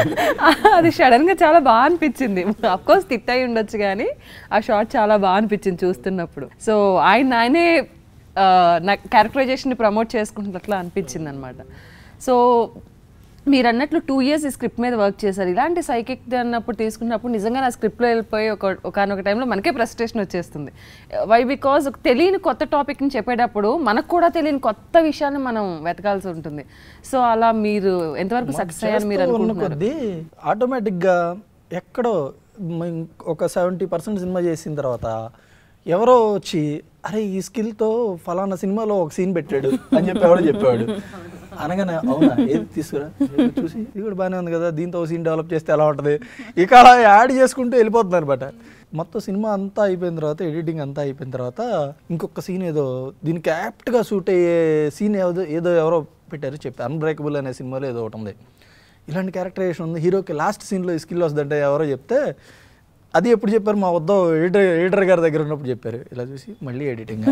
అది సడన్ గా చాలా బాగా అనిపించింది అఫ్ కోర్స్ తిట్ అయి ఉండొచ్చు కానీ ఆ షార్ట్ చాలా బాగా అనిపించింది చూస్తున్నప్పుడు సో ఆయన ఆయనే ఆ, నా క్యారెక్టరైజేషన్ ప్రమోట్ చేసుకుంటున్నట్లు అనిపించింది అనమాట సో మీరు అన్నట్లు టూ ఇయర్స్ ఈ స్క్రిప్ట్ మీద వర్క్ చేశారు ఇలాంటి సైకిక్ అన్నప్పుడు తీసుకున్నప్పుడు నిజంగా నా స్క్రిప్ట్లో వెళ్ళిపోయి ఒక ఒకనొక టైంలో మనకే ఫ్రస్ట్రేషన్ వచ్చేస్తుంది వై బికాజ్ తెలియని కొత్త టాపిక్ని చెప్పేటప్పుడు మనకు కూడా తెలియని కొత్త విషయాన్ని మనం వెతకాల్సి ఉంటుంది సో అలా మీరు ఎంతవరకు సక్సెస్ అయ్యారని మీరు చేస్తూ ఉన్న అనుకుంటున్నారు కొద్దీ ఆటోమేటిక్గా ఎక్కడో మ- ఒక సెవెంటీ పర్సెంట్ సినిమా చేసిన తర్వాత ఎవరో వచ్చి అరే ఈ స్కిల్తో ఫలానా సినిమాలో ఒక సీన్ పెట్టాడు అని చెప్పి ఎవడో చెప్పాడు అనగానే అవునా ఏది తీసుకురా ఏది చూసి ఇది కూడా బాగానే ఉంది కదా దీంతో ఒక సీన్ డెవలప్ చేస్తే ఎలా ఉంటుంది ఇక అలా యాడ్ చేసుకుంటూ వెళ్ళిపోతుంది అనమాట మొత్తం సినిమా అంతా అయిపోయిన తర్వాత ఎడిటింగ్ అంతా అయిపోయిన తర్వాత ఇంకొక సీన్ ఏదో దీనికి యాప్ట్గా సూట్ అయ్యే సీన్ ఏదో ఏదో ఎవరో పెట్టారు చెప్పి అన్బ్రేకబుల్ అనే సినిమాలో ఏదో ఒకటి ఉంది ఇలాంటి క్యారెక్టరైజేషన్ ఉంది హీరోకి లాస్ట్ సీన్లో ఈ స్కిల్ వస్తుందంటే ఎవరో చెప్తే అది ఎప్పుడు చెప్పారు మా వద్ద ఎడిటర్ ఎడిటర్ గారి దగ్గర ఉన్నప్పుడు చెప్పారు ఇలా చూసి మళ్ళీ ఎడిటింగ్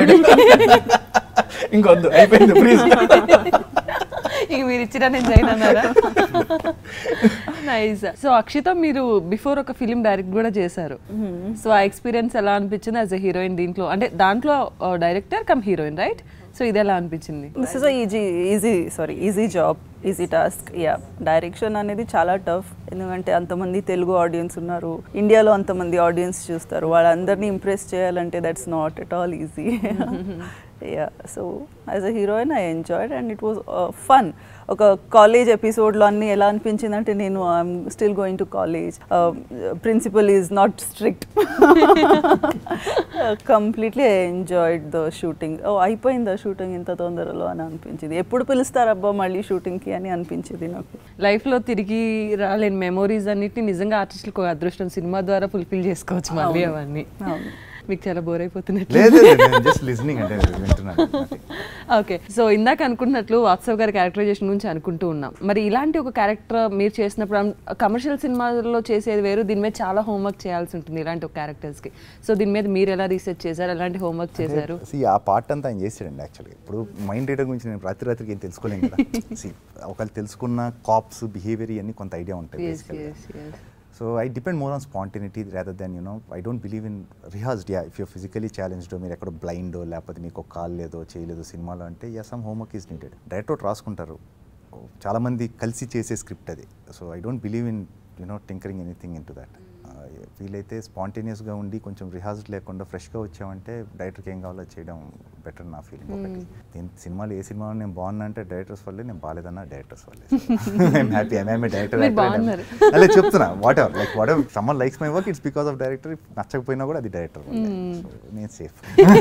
ఇంకొద్దు అయిపోయింది ప్లీజ్ ఇక మీరు ఇచ్చిన నేను జైన్ అన్నారా నైస్ సో అక్షిత మీరు బిఫోర్ ఒక ఫిలిం డైరెక్ట్ కూడా చేశారు సో ఆ ఎక్స్పీరియన్స్ ఎలా అనిపించింది యాజ్ అ హీరోయిన్ దీంట్లో అంటే దాంట్లో director cum heroine right so ఇది ఎలా అనిపించింది this is easy easy sorry easy job easy task yeah direction అనేది చాలా టఫ్ ఎందుకంటే అంతమంది తెలుగు ఆడియన్స్ ఉన్నారు ఇండియాలో అంతమంది ఆడియన్స్ చూస్తారు వాళ్ళందరినీ ఇంప్రెస్ చేయాలంటే that's not at all easy yeah so as a heroine I enjoyed and it was fun ఒక కాలేజ్ ఎపిసోడ్లో అన్ని ఎలా అనిపించింది అంటే నేను I'm still going to college principal is not strict completely enjoyed the shooting oh అయిపోయింది shooting ఇంత తొందరలో అని అనిపించింది ఎప్పుడు పిలుస్తారబ్బా మళ్ళీ షూటింగ్కి అని అనిపించింది నాకు లైఫ్లో తిరిగి రాలేని మెమోరీస్ అన్నిటిని నిజంగా ఆర్టిస్టులకు ఒక అదృష్టం సినిమా ద్వారా ఫుల్ఫిల్ చేసుకోవచ్చు మళ్ళీ అవన్నీ అవును. మీకు చాలా బోర్ అయిపోతున్నట్లు లేదు లేదు, నేను జస్ట్ లిజనింగ్ అంటే వింటున్నాను nothing. ఓకే సో ఇందాక అనుకున్నట్లు వాత్సవ్ గారి క్యారెక్టరైజేషన్ గురించి అనుకుంటూ ఉన్నాం మరి ఇలాంటి ఒక క్యారెక్టర్ మీరు చేసినప్పుడు కమర్షియల్ సినిమాల్లో చేసేది వేరు దీని మీద చాలా హోంవర్క్ చేయాల్సి ఉంటుంది ఇలాంటి ఒక క్యారెక్టర్స్కి సో దీని మీద మీరు ఎలా రీసెర్చ్ చేశారు ఎలాంటి హోంవర్క్ చేశారు See, ఆ పార్ట్ అంతా ఆయన చేసాడండి యాక్చువల్గా ఇప్పుడు మైండ్ రీడర్ గురించి నేను రాత్రి రాత్రికి ఏం తెలుసుకోలేను కదా See, ఒకవేళ తెలుసుకున్న కాప్స్ బిహేవియర్ ఇవన్నీ కొంత ఐడియా ఉంటాయి Yes, basically. yes, yes. So I depend more on spontaneity rather than you know I don't believe in rehearsed yeah if you physically challenged మీరు ఎక్కడ బ్లైండ్ లేకపోతే మీకు ఒక కాల్ లేదో చేయలేదో సినిమాలో అంటే yeah some homework is needed direct రాసుకుంటారు చాలామంది కలిసి చేసే స్క్రిప్ట్ అది so I don't believe in you know tinkering anything into that వీలైతే స్పాంటేనియస్గా ఉండి కొంచెం రిహార్స్ లేకుండా ఫ్రెష్గా వచ్చామంటే డైరెక్టర్కి ఏం కావాలో చేయడం బెటర్ నా ఫీలింగ్ ఒకటి నేను సినిమాలు ఏ సినిమా నేను బాగున్నా అంటే డైరెక్టర్స్ వల్లే నేను బాగాలేదన్నా డైరెక్టర్స్ వల్లే ఐఎమ్ హ్యాపీ ఐఎమ్ డైరెక్టర్ మీరు బాగున్నారు. అలా చెప్తున్నా whatever like whatever summer likes my work it's because of director నచ్చకపోయినా కూడా అది డైరెక్టర్ నేను సేఫ్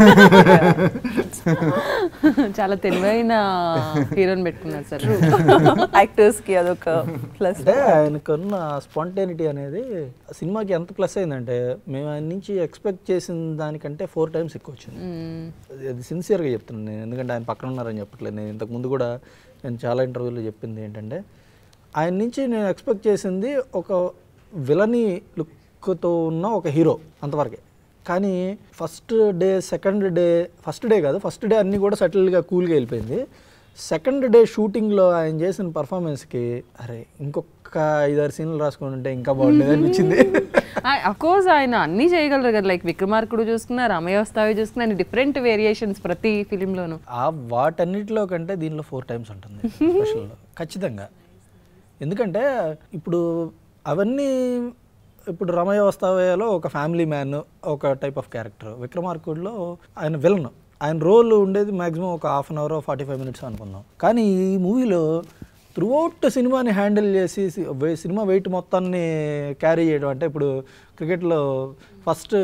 చాలా తెలివైన హీరోని పెట్టుకున్నారు సార్ యాక్టర్స్కి అదొక ప్లస్ అంటే ఆయనకున్న స్పాంటేనిటీ అనేది సినిమాకి ఎంత ప్లస్ అయిందంటే మేము ఆయన నుంచి ఎక్స్పెక్ట్ చేసిన దానికంటే ఫోర్ టైమ్స్ ఎక్కువ వచ్చింది అది- అది సిన్సియర్గా చెప్తున్నాను నేను ఎందుకంటే ఆయన పక్కన ఉన్నారని చెప్పట్లేదు నేను ఇంతకు ముందు కూడా నేను చాలా ఇంటర్వ్యూలో చెప్పింది ఏంటంటే ఆయన నుంచి నేను ఎక్స్పెక్ట్ చేసింది ఒక విలని లుక్తో ఉన్న ఒక హీరో అంతవరకే కానీ first day second day first day కాదు ఫస్ట్ డే అన్నీ కూడా సెటిల్గా కూల్గా వెళ్ళిపోయింది సెకండ్ డే షూటింగ్లో ఆయన చేసిన పర్ఫార్మెన్స్కి అరే ఇంకొక ఐదారు సీన్లు రాసుకొని ఉంటే ఇంకా బాగుండేది అనిపించింది అఫ్కోర్స్ ఆయన అన్నీ చేయగలరు కదా లైక్ విక్రమార్కుడు చూసుకున్నా రమయ వస్తావి చూసుకున్నా ఆయన డిఫరెంట్ వేరియేషన్స్ ప్రతి ఫిలింలోను ఆ వాటన్నిటిలో కంటే దీనిలో ఫోర్ టైమ్స్ ఉంటుంది స్పెషల్లో ఖచ్చితంగా ఎందుకంటే ఇప్పుడు అవన్నీ ఇప్పుడు రమయ వస్తావేలో ఒక ఫ్యామిలీ మ్యాన్ ఒక టైప్ ఆఫ్ క్యారెక్టర్ విక్రమార్కుడిలో ఆయన విలన్ ఆయన రోల్ ఉండేది మాక్సిమం ఒక half an hour forty five minutes అనుకుందాం కానీ ఈ మూవీలో త్రూఅవుట్ సినిమాని హ్యాండిల్ చేసి సి- వే- సినిమా వెయిట్ మొత్తాన్ని క్యారీ చేయడం అంటే ఇప్పుడు క్రికెట్లో ఫస్ట్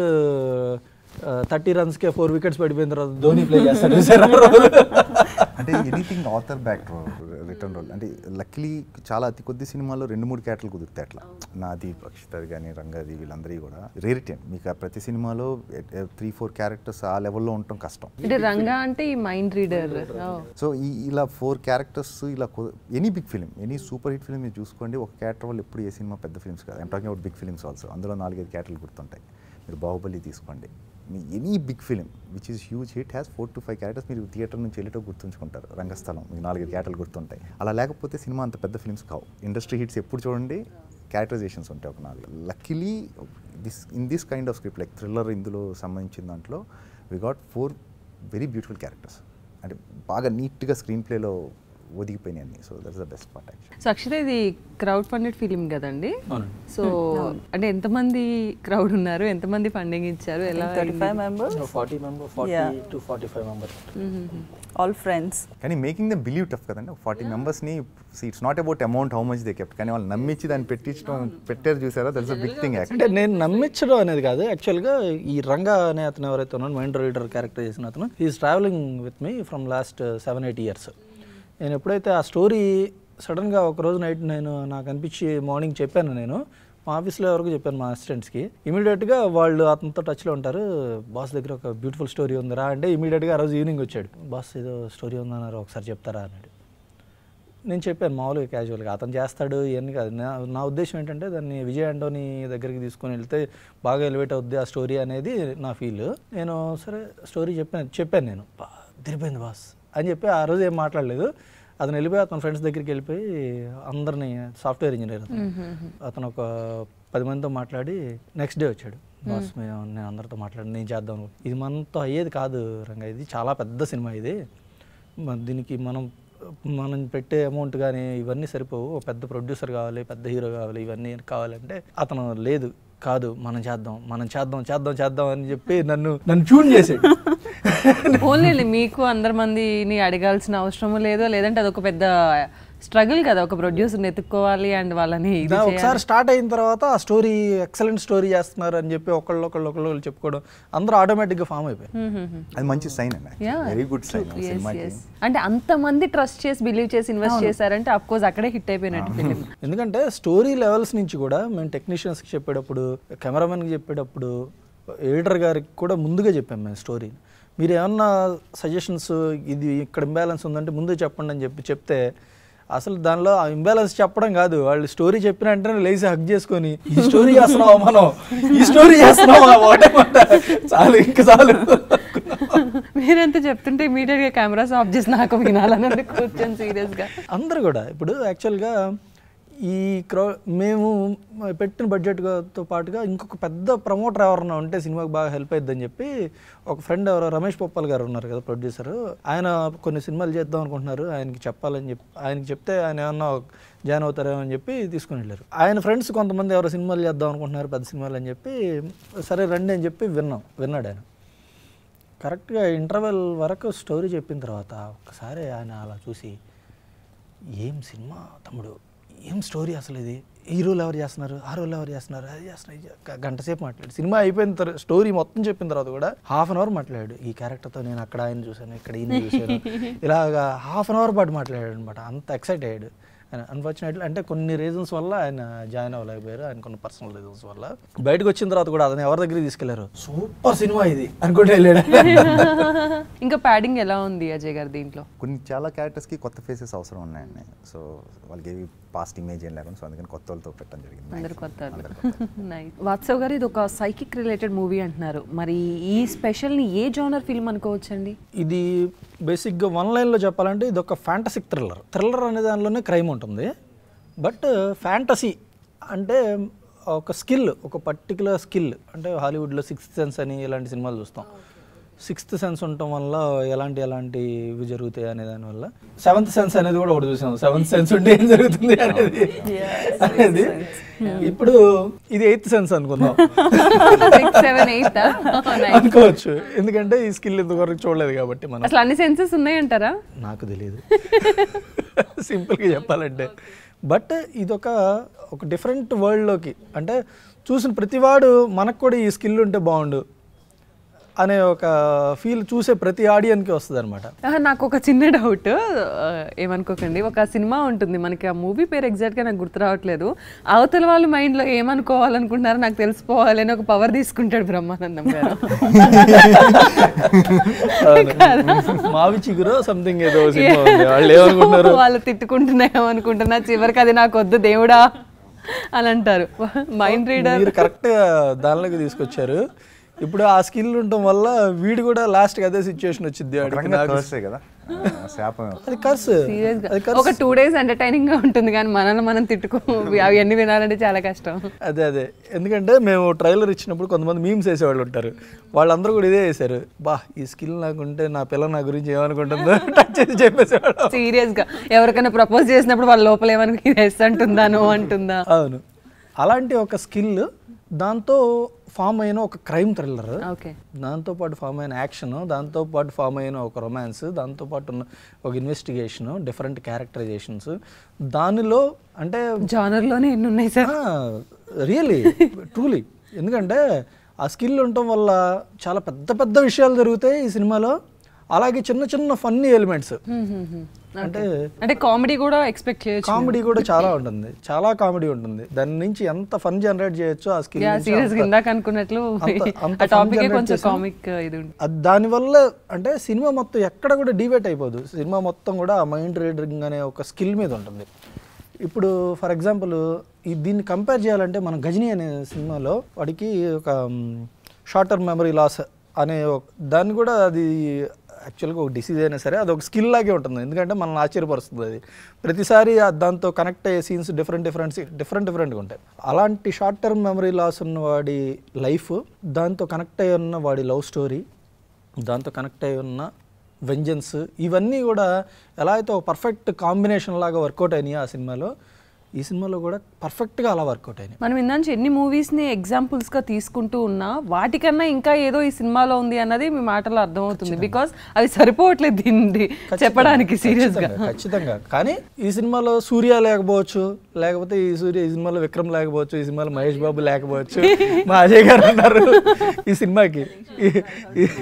థర్టీ రన్స్కే ఫోర్ వికెట్స్ పడిపోయిన తర్వాత ధోని ప్లే చేస్తాడు చూసారా role? అంటే anything other back return role అంటే లక్కీలీ చాలా అతి కొద్ది సినిమాల్లో రెండు మూడు క్యారెక్టర్లు కుదురుతాయి అట్లా నాది అక్షితది కానీ రంగాది వీళ్ళందరి కూడా రేరిటీ మీకు ఆ ప్రతి సినిమాలో త్రీ ఫోర్ క్యారెక్టర్స్ ఆ లెవెల్లో ఉండటం కష్టం అంటే రంగా అంటే ఈ మైండ్ రీడర్ సో ఈ ఇలా ఫోర్ క్యారెక్టర్స్ ఇలా any big film any super hit film మీరు చూసుకోండి ఒక క్యారెక్టర్ వల్ల ఎప్పుడు ఏ సినిమా పెద్ద ఫిల్మ్స్ కాదు I'm talking out big films also అందులో నాలుగైదు క్యారెక్టర్లు గుర్తుంటాయి మీరు బాహుబలి తీసుకోండి మీ any big film which is huge hit has four to five characters మీరు థియేటర్ నుంచి వెళ్ళేటో గుర్తుంచుకుంటారు రంగస్థలం మీకు నాలుగైదు క్యారెక్టర్లు గుర్తుంటాయి అలా లేకపోతే సినిమా అంత పెద్ద ఫిల్మ్స్ కావు ఇండస్ట్రీ హిట్స్ ఎప్పుడు చూడండి క్యారెక్టరైజేషన్స్ ఉంటాయి ఒక నాలుగు luckily this in this kind of script like thriller ఇందులో సంబంధించిన దాంట్లో we got four very beautiful characters అంటే బాగా నీట్గా స్క్రీన్ ప్లేలో ఒదిగిపోయినాయి అన్ని so that's the best part actual so Akshara ఇది క్రౌడ్ ఫండెడ్ ఫిలిం కదండి అవునండి. సో అంటే ఎంతమంది క్రౌడ్ ఉన్నారు ఎంతమంది ఫండింగ్ ఇచ్చారు ఎలా thirty five members forty member forty Yeah. To forty five members all friends కానీ మేకింగ్ దమ్ బిలీవ్ టఫ్ కదండి ఫార్టీ మెంబర్స్ని it's not about amount how much they kept కానీ వాళ్ళు నమ్మించి దాన్ని పెట్టించడం పెట్టారు చూసారా దట్స్ అ బిగ్ థింగ్ అంటే నేను నమ్మించడం అనేది కాదు యాక్చువల్గా ఈ రంగా అనే అతను ఎవరైతే ఉన్నాడో మైండ్ రీడర్ క్యారెక్టర్ చేసిన అతను is travelling with me from last seven eight years నేను ఎప్పుడైతే ఆ స్టోరీ సడన్గా ఒక రోజు నైట్ నేను నాకు అనిపించి మార్నింగ్ చెప్పాను నేను మా ఆఫీస్లో ఎవరికి చెప్పాను మా అసిస్టెంట్స్కి ఇమీడియట్గా వాళ్ళు అతనితో టచ్లో ఉంటారు బాస్ దగ్గర ఒక బ్యూటిఫుల్ స్టోరీ ఉందిరా అంటే ఇమీడియట్గా ఆ రోజు ఈవినింగ్ వచ్చాడు బాస్ ఏదో స్టోరీ ఉందన్నారు ఒకసారి చెప్తారా అన్నాడు నేను చెప్పాను మామూలుగా క్యాజువల్గా అతను చేస్తాడు ఇవన్నీ కాదు నా నా ఉద్దేశం ఏంటంటే దాన్ని విజయ్ ఆంటోని దగ్గరికి తీసుకొని వెళ్తే బాగా ఎలివేట్ అవుద్ది ఆ స్టోరీ అనేది నా ఫీల్ నేను సరే స్టోరీ చెప్పాను చెప్పాను నేను బా తిరిపోయింది బాస్ అని చెప్పి ఆ రోజు ఏం మాట్లాడలేదు అతను వెళ్ళిపోయి అతని ఫ్రెండ్స్ దగ్గరికి వెళ్ళిపోయి అందరినీ సాఫ్ట్వేర్ ఇంజనీర్ అతను అతను ఒక పది మందితో మాట్లాడి నెక్స్ట్ డే వచ్చాడు బాస్ మేము నేను అందరితో మాట్లాడి నేను చేద్దాం అనుకో- ఇది మనతో అయ్యేది కాదు రంగా ఇది చాలా పెద్ద సినిమా ఇది మ- దీనికి మనం మనం పెట్టే అమౌంట్ కానీ ఇవన్నీ సరిపోవు ఓ పెద్ద ప్రొడ్యూసర్ కావాలి పెద్ద హీరో కావాలి ఇవన్నీ కావాలంటే అతను లేదు కాదు మనం చేద్దాం మనం చేద్దాం చేద్దాం చేద్దాం అని చెప్పి నన్ను నన్ను ట్యూన్ చేసాడు ఓన్లీ మీకు అందరి మందిని అడగాల్సిన అవసరం లేదో లేదంటే అదొక పెద్ద స్ట్రగుల్ కదా ఒక ప్రొడ్యూసర్ని ఎత్తుక్కోవాలి అండ్ వాళ్ళని ఇది దా- చేయాలి. ఒకసారి స్టార్ట్ అయిన తర్వాత ఆ స్టోరీ ఎక్సలెంట్ స్టోరీ చేస్తున్నారు అని చెప్పి ఒకళ్ళు ఒకళ్ళు ఒకళ్ళు ఒకళ్ళు చెప్పుకోవడం అందరూ ఆటోమేటిక్గా ఫామ్ అయిపోయారు మ్మ్, మ్మ్, మ్మ్. అది మంచి సైన్ అండి Yeah, very good sign true. Yes, సినిమాకి yes. అంటే అంతమంది ట్రస్ట్ చేసి బిలీవ్ చేసి ఇన్వెస్ట్ చేశారంటే అఫ్ కోర్స్ అక్కడే హిట్ అయిపోయినట్టు ఫిలిం ఎందుకంటే స్టోరీ లెవెల్స్ నుంచి కూడా మేము టెక్నీషియన్స్కి చెప్పేటప్పుడు కెమెరామెన్కి చెప్పేటప్పుడు ఎడిటర్ గారికి కూడా ముందుగా చెప్పాం మేము స్టోరీ మీరు ఏమన్నా సజెషన్స్ ఇది ఇక్కడ ఇంబ్యాలెన్స్ ఉందంటే ముందు చెప్పండి అని చెప్పి చెప్తే అసలు దానిలో ఆ ఇంబ్యాలెన్స్ చెప్పడం కాదు వాళ్ళు స్టోరీ చెప్పిన వెంటనే లేచి హక్ చేసుకొని ఈ స్టోరీ చేస్తున్నావా మనం ఈ స్టోరీ చేస్తున్నావా వాటేమాట చాలు ఇంకా చాలు మీరంతా చెప్తుంటే ఇమీడియట్ గా కెమెరాస్ ఆఫ్ చేసి నాకు వినాలని కూర్చొని సీరియస్ గా అందరూ కూడా ఇప్పుడు యాక్చువల్గా ఈ క్రౌ మేము పెట్టిన బడ్జెట్తో పాటుగా ఇంకొక పెద్ద ప్రమోటర్ ఎవరన్నా ఉంటే సినిమాకి బాగా హెల్ప్ అయిద్దని చెప్పి ఒక ఫ్రెండ్ ఎవరో రమేష్ పొప్పల్ గారు ఉన్నారు కదా ప్రొడ్యూసర్ ఆయన కొన్ని సినిమాలు చేద్దాం అనుకుంటున్నారు ఆయనకి చెప్పాలని చెప్పి ఆయనకి చెప్తే ఆయన ఏమన్నా జాయిన్ అవుతారేమో అని చెప్పి తీసుకుని వెళ్ళారు ఆయన ఫ్రెండ్స్ కొంతమంది ఎవరో సినిమాలు చేద్దాం అనుకుంటున్నారు పెద్ద సినిమాలు అని చెప్పి సరే రండి అని చెప్పి విన్నాం విన్నాడు ఆయన కరెక్ట్గా ఇంటర్వెల్ వరకు స్టోరీ చెప్పిన తర్వాత ఒక్కసారి ఆయన అలా చూసి ఏం సినిమా తమ్ముడు ఏం స్టోరీ అసలు ఇది హీరోలు ఎవరు చేస్తున్నారు హీరోలు ఎవరు చేస్తున్నారు అది చేస్తున్నారు ఇది చేస్తున్నారు. గంట సేపు మాట్లాడు సినిమా అయిపోయిన తర్వాత స్టోరీ మొత్తం చెప్పిన తర్వాత కూడా హాఫ్ అన్ అవర్ మాట్లాడాడు ఈ క్యారెక్టర్తో నేను అక్కడ ఆయన చూశాను ఇక్కడ ఈయన చూశాను ఇలాగా హాఫ్ అన్ అవర్ పాటు మాట్లాడాడు అనమాట అంత ఎక్సైట్ అయ్యాడు అన్ఫార్చునేట్లీ అంటే కొన్ని రీజన్స్ వల్ల ఆయన జాయిన్ అవ్వలేకపోయారు ఆయన కొన్ని పర్సనల్ రీజన్స్ వల్ల బయటకు వచ్చిన తర్వాత కూడా అతను ఎవరి దగ్గరికి తీసుకెళ్లారు సూపర్ సినిమా ఇది అనుకుంటే వెళ్ళాడు ఇంకా ప్యాడింగ్ ఎలా ఉంది అజయ్ గారు దీంట్లో కొన్ని చాలా క్యారెక్టర్స్కి కొత్త ఫేసెస్ అవసరం ఉన్నాయండి సో వాళ్ళకి ఏవి పాస్ట్ ఇమేజ్ ఏం లేకుండా సో అందుకని కొత్త వాళ్ళతో పెట్టడం జరిగింది అందరు కొత్త అందరు కొత్త నైస్ వాత్సవ్ గారు ఇది ఒక సైకిక్ రిలేటెడ్ మూవీ అంటున్నారు మరి ఈ స్పెషల్ని ఏ జోనర్ ఫిల్మ్ అనుకోవచ్చండి ఇది బేసిక్గా వన్ లైన్లో చెప్పాలంటే ఇది ఒక ఫ్యాంటసిక్ థ్రిల్లర్ థ్రిల్లర్ అనే దానిలోనే క్రైమ్ ఉంటుంది బట్ ఫ్యాంటసీ అంటే ఒక స్కిల్ ఒక పర్టికులర్ స్కిల్ అంటే హాలీవుడ్లో సిక్స్త్ సెన్స్ అని ఇలాంటి సినిమాలు చూస్తాం సిక్స్త్ సెన్స్ ఉండటం వల్ల ఎలాంటి ఎలాంటి ఇవి జరుగుతాయి అనే దానివల్ల సెవెంత్ సెన్స్ అనేది కూడా ఒకటి చూసాం సెవెంత్ సెన్స్ ఉంటే ఏం జరుగుతుంది అనేది అనేది ఇప్పుడు ఇది ఎయిత్ సెన్స్ అనుకుందాం సిక్స్ సెవెన్ ఎయిత్ అనుకోవచ్చు ఎందుకంటే ఈ స్కిల్ ఇంతవరకు చూడలేదు కాబట్టి మనం అసలు అన్ని సెన్సెస్ ఉన్నాయంటారా నాకు తెలియదు సింపుల్గా చెప్పాలంటే బట్ ఇదొక ఒక డిఫరెంట్ వరల్డ్లోకి అంటే చూసిన ప్రతివాడు మనకు కూడా ఈ స్కిల్ ఉంటే బాగుండు అనే ఒక ఫీల్ చూసే ప్రతి ఆడియన్కి వస్తుంది అనమాట ఆహా, నాకు ఒక చిన్న డౌట్ ఏమనుకోకండి ఒక సినిమా ఉంటుంది మనకి ఆ మూవీ పేరు ఎగ్జాక్ట్గా నాకు గుర్తు రావట్లేదు అవతల వాళ్ళ మైండ్లో ఏమనుకోవాలనుకుంటున్నారో నాకు తెలిసిపోవాలి అని ఒక పవర్ తీసుకుంటాడు బ్రహ్మానందం గారు మావి చిగురు సంథింగ్ ఏదో సినిమా ఉంది వాళ్ళు ఏమనుకుంటున్నారు వాళ్ళు తిట్టుకుంటున్నాయేమో అనుకుంటున్నా చివరికి అది నాకు వద్దు దేవుడా అని అంటారు మైండ్ రీడర్ మీరు కరెక్ట్గా దానిలోకి తీసుకొచ్చారు ఇప్పుడు ఆ స్కిల్ ఉండటం వల్ల వీడు కూడా లాస్ట్కి అదే సిచ్యువేషన్ వచ్చింది ఒక వాడికి రకంగా నాకు curse ఏ కదా ఆ, శాపం అది కర్స్ సీరియస్ గా అది ఒక టూ డేస్ ఎంటర్టైనింగ్ గా ఉంటుంది కానీ మనల్ని మనం తిట్టుకో అవి అన్ని వినాలంటే చాలా కష్టం అదే అదే ఎందుకంటే మేము ట్రైలర్ ఇచ్చినప్పుడు కొంతమంది మీమ్స్ వేసేవాళ్ళు ఉంటారు వాళ్ళందరూ కూడా ఇదే వేశారు బా ఈ స్కిల్ నాకుంటే నా పిల్ల నా గురించి ఏమనుకుంటుందో టచ్ చేసి చెప్పేసేవాడు సీరియస్ గా ఎవరికైనా ప్రపోజ్ చేసినప్పుడు వాళ్ళ లోపల ఏమనుకు ఇది ఎస్ అంటుందా నో అంటుందా అవును అలాంటి ఒక స్కిల్ దాంతో ఫామ్ అయిన ఒక క్రైమ్ థ్రిల్లర్ ఓకే దాంతో పాటు ఫామ్ అయిన యాక్షన్ దాంతో పాటు ఫామ్ అయిన ఒక రొమాన్స్ దాంతో పాటు ఉన్న ఒక ఇన్వెస్టిగేషన్ డిఫరెంట్ క్యారెక్టరైజేషన్స్ దానిలో అంటే జానర్ లోనే ఎన్ని ఉన్నాయి సార్ రియలీ ట్రూలీ ఎందుకంటే ఆ స్కిల్ ఉండటం వల్ల చాలా పెద్ద పెద్ద విషయాలు జరుగుతాయి ఈ సినిమాలో అలాగే చిన్న చిన్న ఫన్నీ ఎలిమెంట్స్ అంటే అంటే కామెడీ కూడా ఎక్స్పెక్ట్ చేయొచ్చు కామెడీ కూడా చాలా ఉంటుంది చాలా కామెడీ ఉంటుంది దాని నుంచి ఎంత ఫన్ జనరేట్ చేయొచ్చు ఆ స్కిల్ సీరియస్ గా ఇందాక అనుకున్నట్లు అంత- అంత ఆ fun టాపిక్ generate కొంచెం చేసాం. కామిక్ ఇది ఉంటుంది అది దానివల్ల అంటే సినిమా మొత్తం ఎక్కడ కూడా డివేట్ అయిపోదు సినిమా మొత్తం కూడా మైండ్ రీడరింగ్ అనే ఒక స్కిల్ మీద ఉంటుంది ఇప్పుడు ఫర్ ఎగ్జాంపుల్ ఈ దీన్ని కంపేర్ చేయాలంటే మనం గజనీ అనే సినిమాలో వాడికి ఒక షార్ట్ టర్మ్ మెమరీ లాస్ అనే ఒక దాన్ని కూడా అది యాక్చువల్గా ఒక డిసీజ్ అయినా సరే అది ఒక స్కిల్ లాగే ఉంటుంది ఎందుకంటే మనల్ని ఆశ్చర్యపరుస్తుంది అది ప్రతిసారి ఆ దాంతో కనెక్ట్ అయ్యే సీన్స్ డిఫరెంట్ డిఫరెంట్ డిఫరెంట్ డిఫరెంట్గా ఉంటాయి అలాంటి షార్ట్ టర్మ్ మెమరీ లాస్ ఉన్న వాడి లైఫ్ దాంతో కనెక్ట్ అయి ఉన్న వాడి లవ్ స్టోరీ దాంతో కనెక్ట్ అయి ఉన్న వెంజన్స్ ఇవన్నీ కూడా ఎలా అయితే ఒక పర్ఫెక్ట్ కాంబినేషన్ లాగా వర్కౌట్ అయినాయి ఆ సినిమాలో ఈ సినిమాలో కూడా పర్ఫెక్ట్గా అలా వర్కౌట్ అయినాయి మనం ఇందాంచి ఎన్ని మూవీస్ ని ఎగ్జాంపుల్స్ గా తీసుకుంటూ ఉన్నా వాటికన్నా ఇంకా ఏదో ఈ సినిమాలో ఉంది అన్నది మీ మాటలో అర్థమవుతుంది బికాస్ అవి సరిపోవట్లేదు దీన్ని చెప్పడానికి సీరియస్ గా ఖచ్చితంగా, ఖచ్చితంగా కానీ ఈ సినిమాలో సూర్య లేకపోవచ్చు లేకపోతే ఈ సూర్య ఈ సినిమాలో విక్రమ్ లేకపోవచ్చు ఈ సినిమాలో మహేష్ బాబు లేకపోవచ్చు మా అజయ్ గారు ఉన్నారు ఈ సినిమాకి ఈ- ఈ-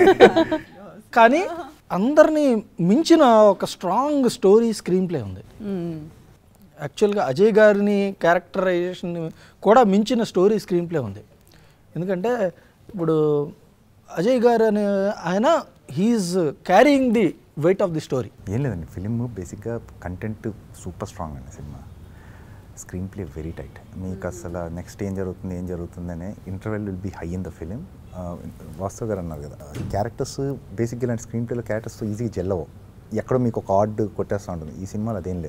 కానీ అందరినీ మించిన ఒక స్ట్రాంగ్ స్టోరీ స్క్రీన్ ప్లే ఉంది యాక్చువల్గా అజయ్ గారిని క్యారెక్టరైజేషన్ కూడా మించిన స్టోరీ స్క్రీన్ ప్లే ఉంది ఎందుకంటే ఇప్పుడు అజయ్ గారు అనే ఆయన he's carrying the weight of the story ఏం లేదండి ఫిలిం బేసిక్గా కంటెంట్ సూపర్ స్ట్రాంగ్ అండి సినిమా స్క్రీన్ ప్లే వెరీ టైట్ మీకు అసలు నెక్స్ట్ ఏం జరుగుతుంది ఏం జరుగుతుంది అనే interval will be high in the film Vastav గారు అన్నారు కదా క్యారెక్టర్స్ బేసిక్గా ఇలాంటి స్క్రీన్ ప్లేలో క్యారెక్టర్స్తో ఈజీగా జెల్లవు ఎక్కడో మీకు ఒక ఆర్డ్ కొట్టేస్తూ ఉంటుంది ఈ సినిమాలో అదేం లేదు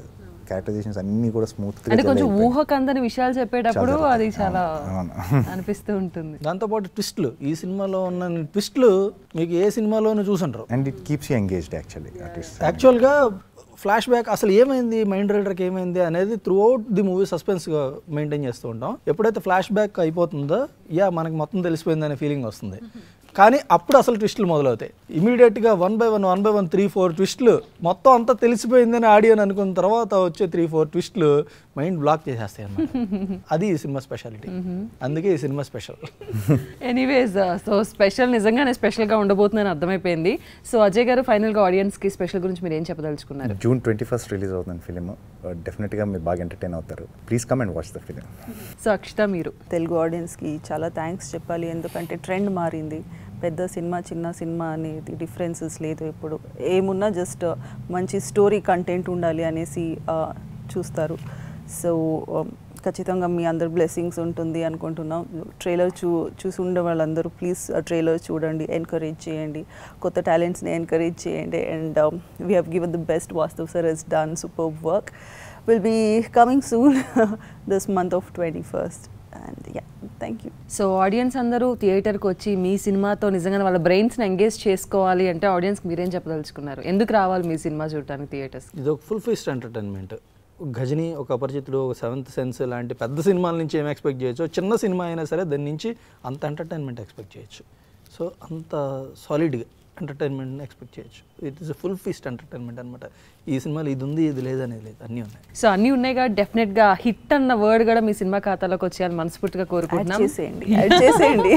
క్యారెక్టరైజేషన్స్ అన్నీ కూడా స్మూత్గా అంటే కొంచెం ఊహకందని విషయాలు చెప్పేటప్పుడు చాలా అది చాలా అవును. అనిపిస్తూ ఉంటుంది దాంతోపాటు ట్విస్ట్లు ఈ సినిమాలో ఉన్న ట్విస్ట్లు మీకు ఏ సినిమాలోనూ చూసుంటారు and it keeps you engaged actually at least యాక్చువల్గా ఫ్లాష్ బ్యాక్ అసలు ఏమైంది మైండ్ రైడర్కి ఏమైంది అనేది త్రూ అవుట్ ది మూవీ సస్పెన్స్గా మెయింటైన్ చేస్తూ ఉంటాం ఎప్పుడైతే ఫ్లాష్ బ్యాక్ అయిపోతుందో యా మనకి మొత్తం తెలిసిపోయింది అనే ఫీలింగ్ వస్తుంది కానీ అప్పుడు అసలు ట్విస్టులు మొదలవుతాయి ఇమీడియట్గా one by one one by one three four ట్విస్టులు మొత్తం అంతా తెలిసిపోయిందని ఆడియన్ అనుకున్న తర్వాత వచ్చే త్రీ ఫోర్ ట్విస్టులు మైండ్ బ్లాక్ చేసేస్తాయి అన్నమాట అది ఈ సినిమా స్పెషాలిటీ అందుకే ఈ సినిమా స్పెషల్ ఎనీవేస్ సో స్పెషల్ నిజంగానే స్పెషల్గా ఉండబోతుందని అర్థమైపోయింది సో అజయ్ గారు ఫైనల్గా ఆడియన్స్కి స్పెషల్ గురించి మీరు ఏం చెప్పదలుచుకున్నారు జూన్ ట్వంటీ ఫస్ట్ రిలీజ్ అవుతుంది ఫిలిం డెఫినెట్గా మీరు బాగా ఎంటర్టైన్ అవుతారు please come and watch the film so Akshita మీరు తెలుగు ఆడియన్స్కి చాలా థ్యాంక్స్ చెప్పాలి ఎందుకంటే ట్రెండ్ మారింది పెద్ద సినిమా చిన్న సినిమా అనేది డిఫరెన్సెస్ లేదు ఇప్పుడు ఏమున్నా జస్ట్ మంచి స్టోరీ కంటెంట్ ఉండాలి అనేసి ఆ, చూస్తారు సో ఖచ్చితంగా మీ అందరి బ్లెస్సింగ్స్ ఉంటుంది అనుకుంటున్నాం ట్రైలర్ చూ చూసి ఉండే వాళ్ళందరూ ప్లీజ్ ట్రైలర్ చూడండి ఎంకరేజ్ చేయండి కొత్త టాలెంట్స్ని ఎంకరేజ్ చేయండి and we have given the best Vastav sir is done super work will be coming soon this month of twenty first and ya thank you so audience అందరూ థియేటర్కి వచ్చి మీ సినిమాతో నిజంగా వాళ్ళ బ్రెయిన్స్ని ఎంగేజ్ చేసుకోవాలి అంటే ఆడియన్స్కి మీరేం చెప్పదలుచుకున్నారు ఎందుకు రావాలి మీ సినిమా చూడటానికి థియేటర్స్ ఇది ఒక ఫుల్ ఫీస్ట్ ఎంటర్టైన్మెంట్ గజని ఒక అపరిచితుడు ఒక సెవెంత్ సెన్స్ లాంటి పెద్ద సినిమాల నుంచి ఏం ఎక్స్పెక్ట్ చేయొచ్చు చిన్న సినిమా అయినా సరే దాని నుంచి అంత ఎంటర్టైన్మెంట్ ఎక్స్పెక్ట్ చేయొచ్చు సో అంత సాలిడ్గా ఎంటర్టైన్మెంట్ ఎక్స్పెక్ట్ చేయొచ్చు it is full feast entertainment అనమాట ఈ సినిమాలో ఇది ఉంది ఇది లేదనేది లేదు అన్నీ ఉన్నాయి సో అన్నీ ఉన్నాయి కాబట్టి డెఫినెట్గా హిట్ అన్న వర్డ్ కూడా మీ సినిమా ఖాతాలోకి వచ్చేయాలని మనస్ఫూర్తిగా యాడ్ కోరుకుంటున్నాం చేసేయండి యాడ్ చేసేయండి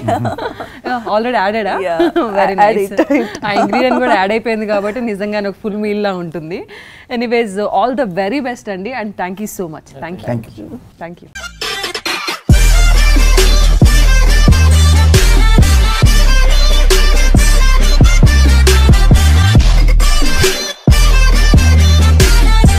ఆల్రెడీ యాడెడా Yeah, very add nice it. ఆ ఇంగ్రీడియంట్ కూడా యాడ్ అయిపోయింది కాబట్టి నిజంగానే ఒక ఫుల్ మీల్ లా ఉంటుంది anyways all the very best అండి and thank you so much thank you Thank you. Thank you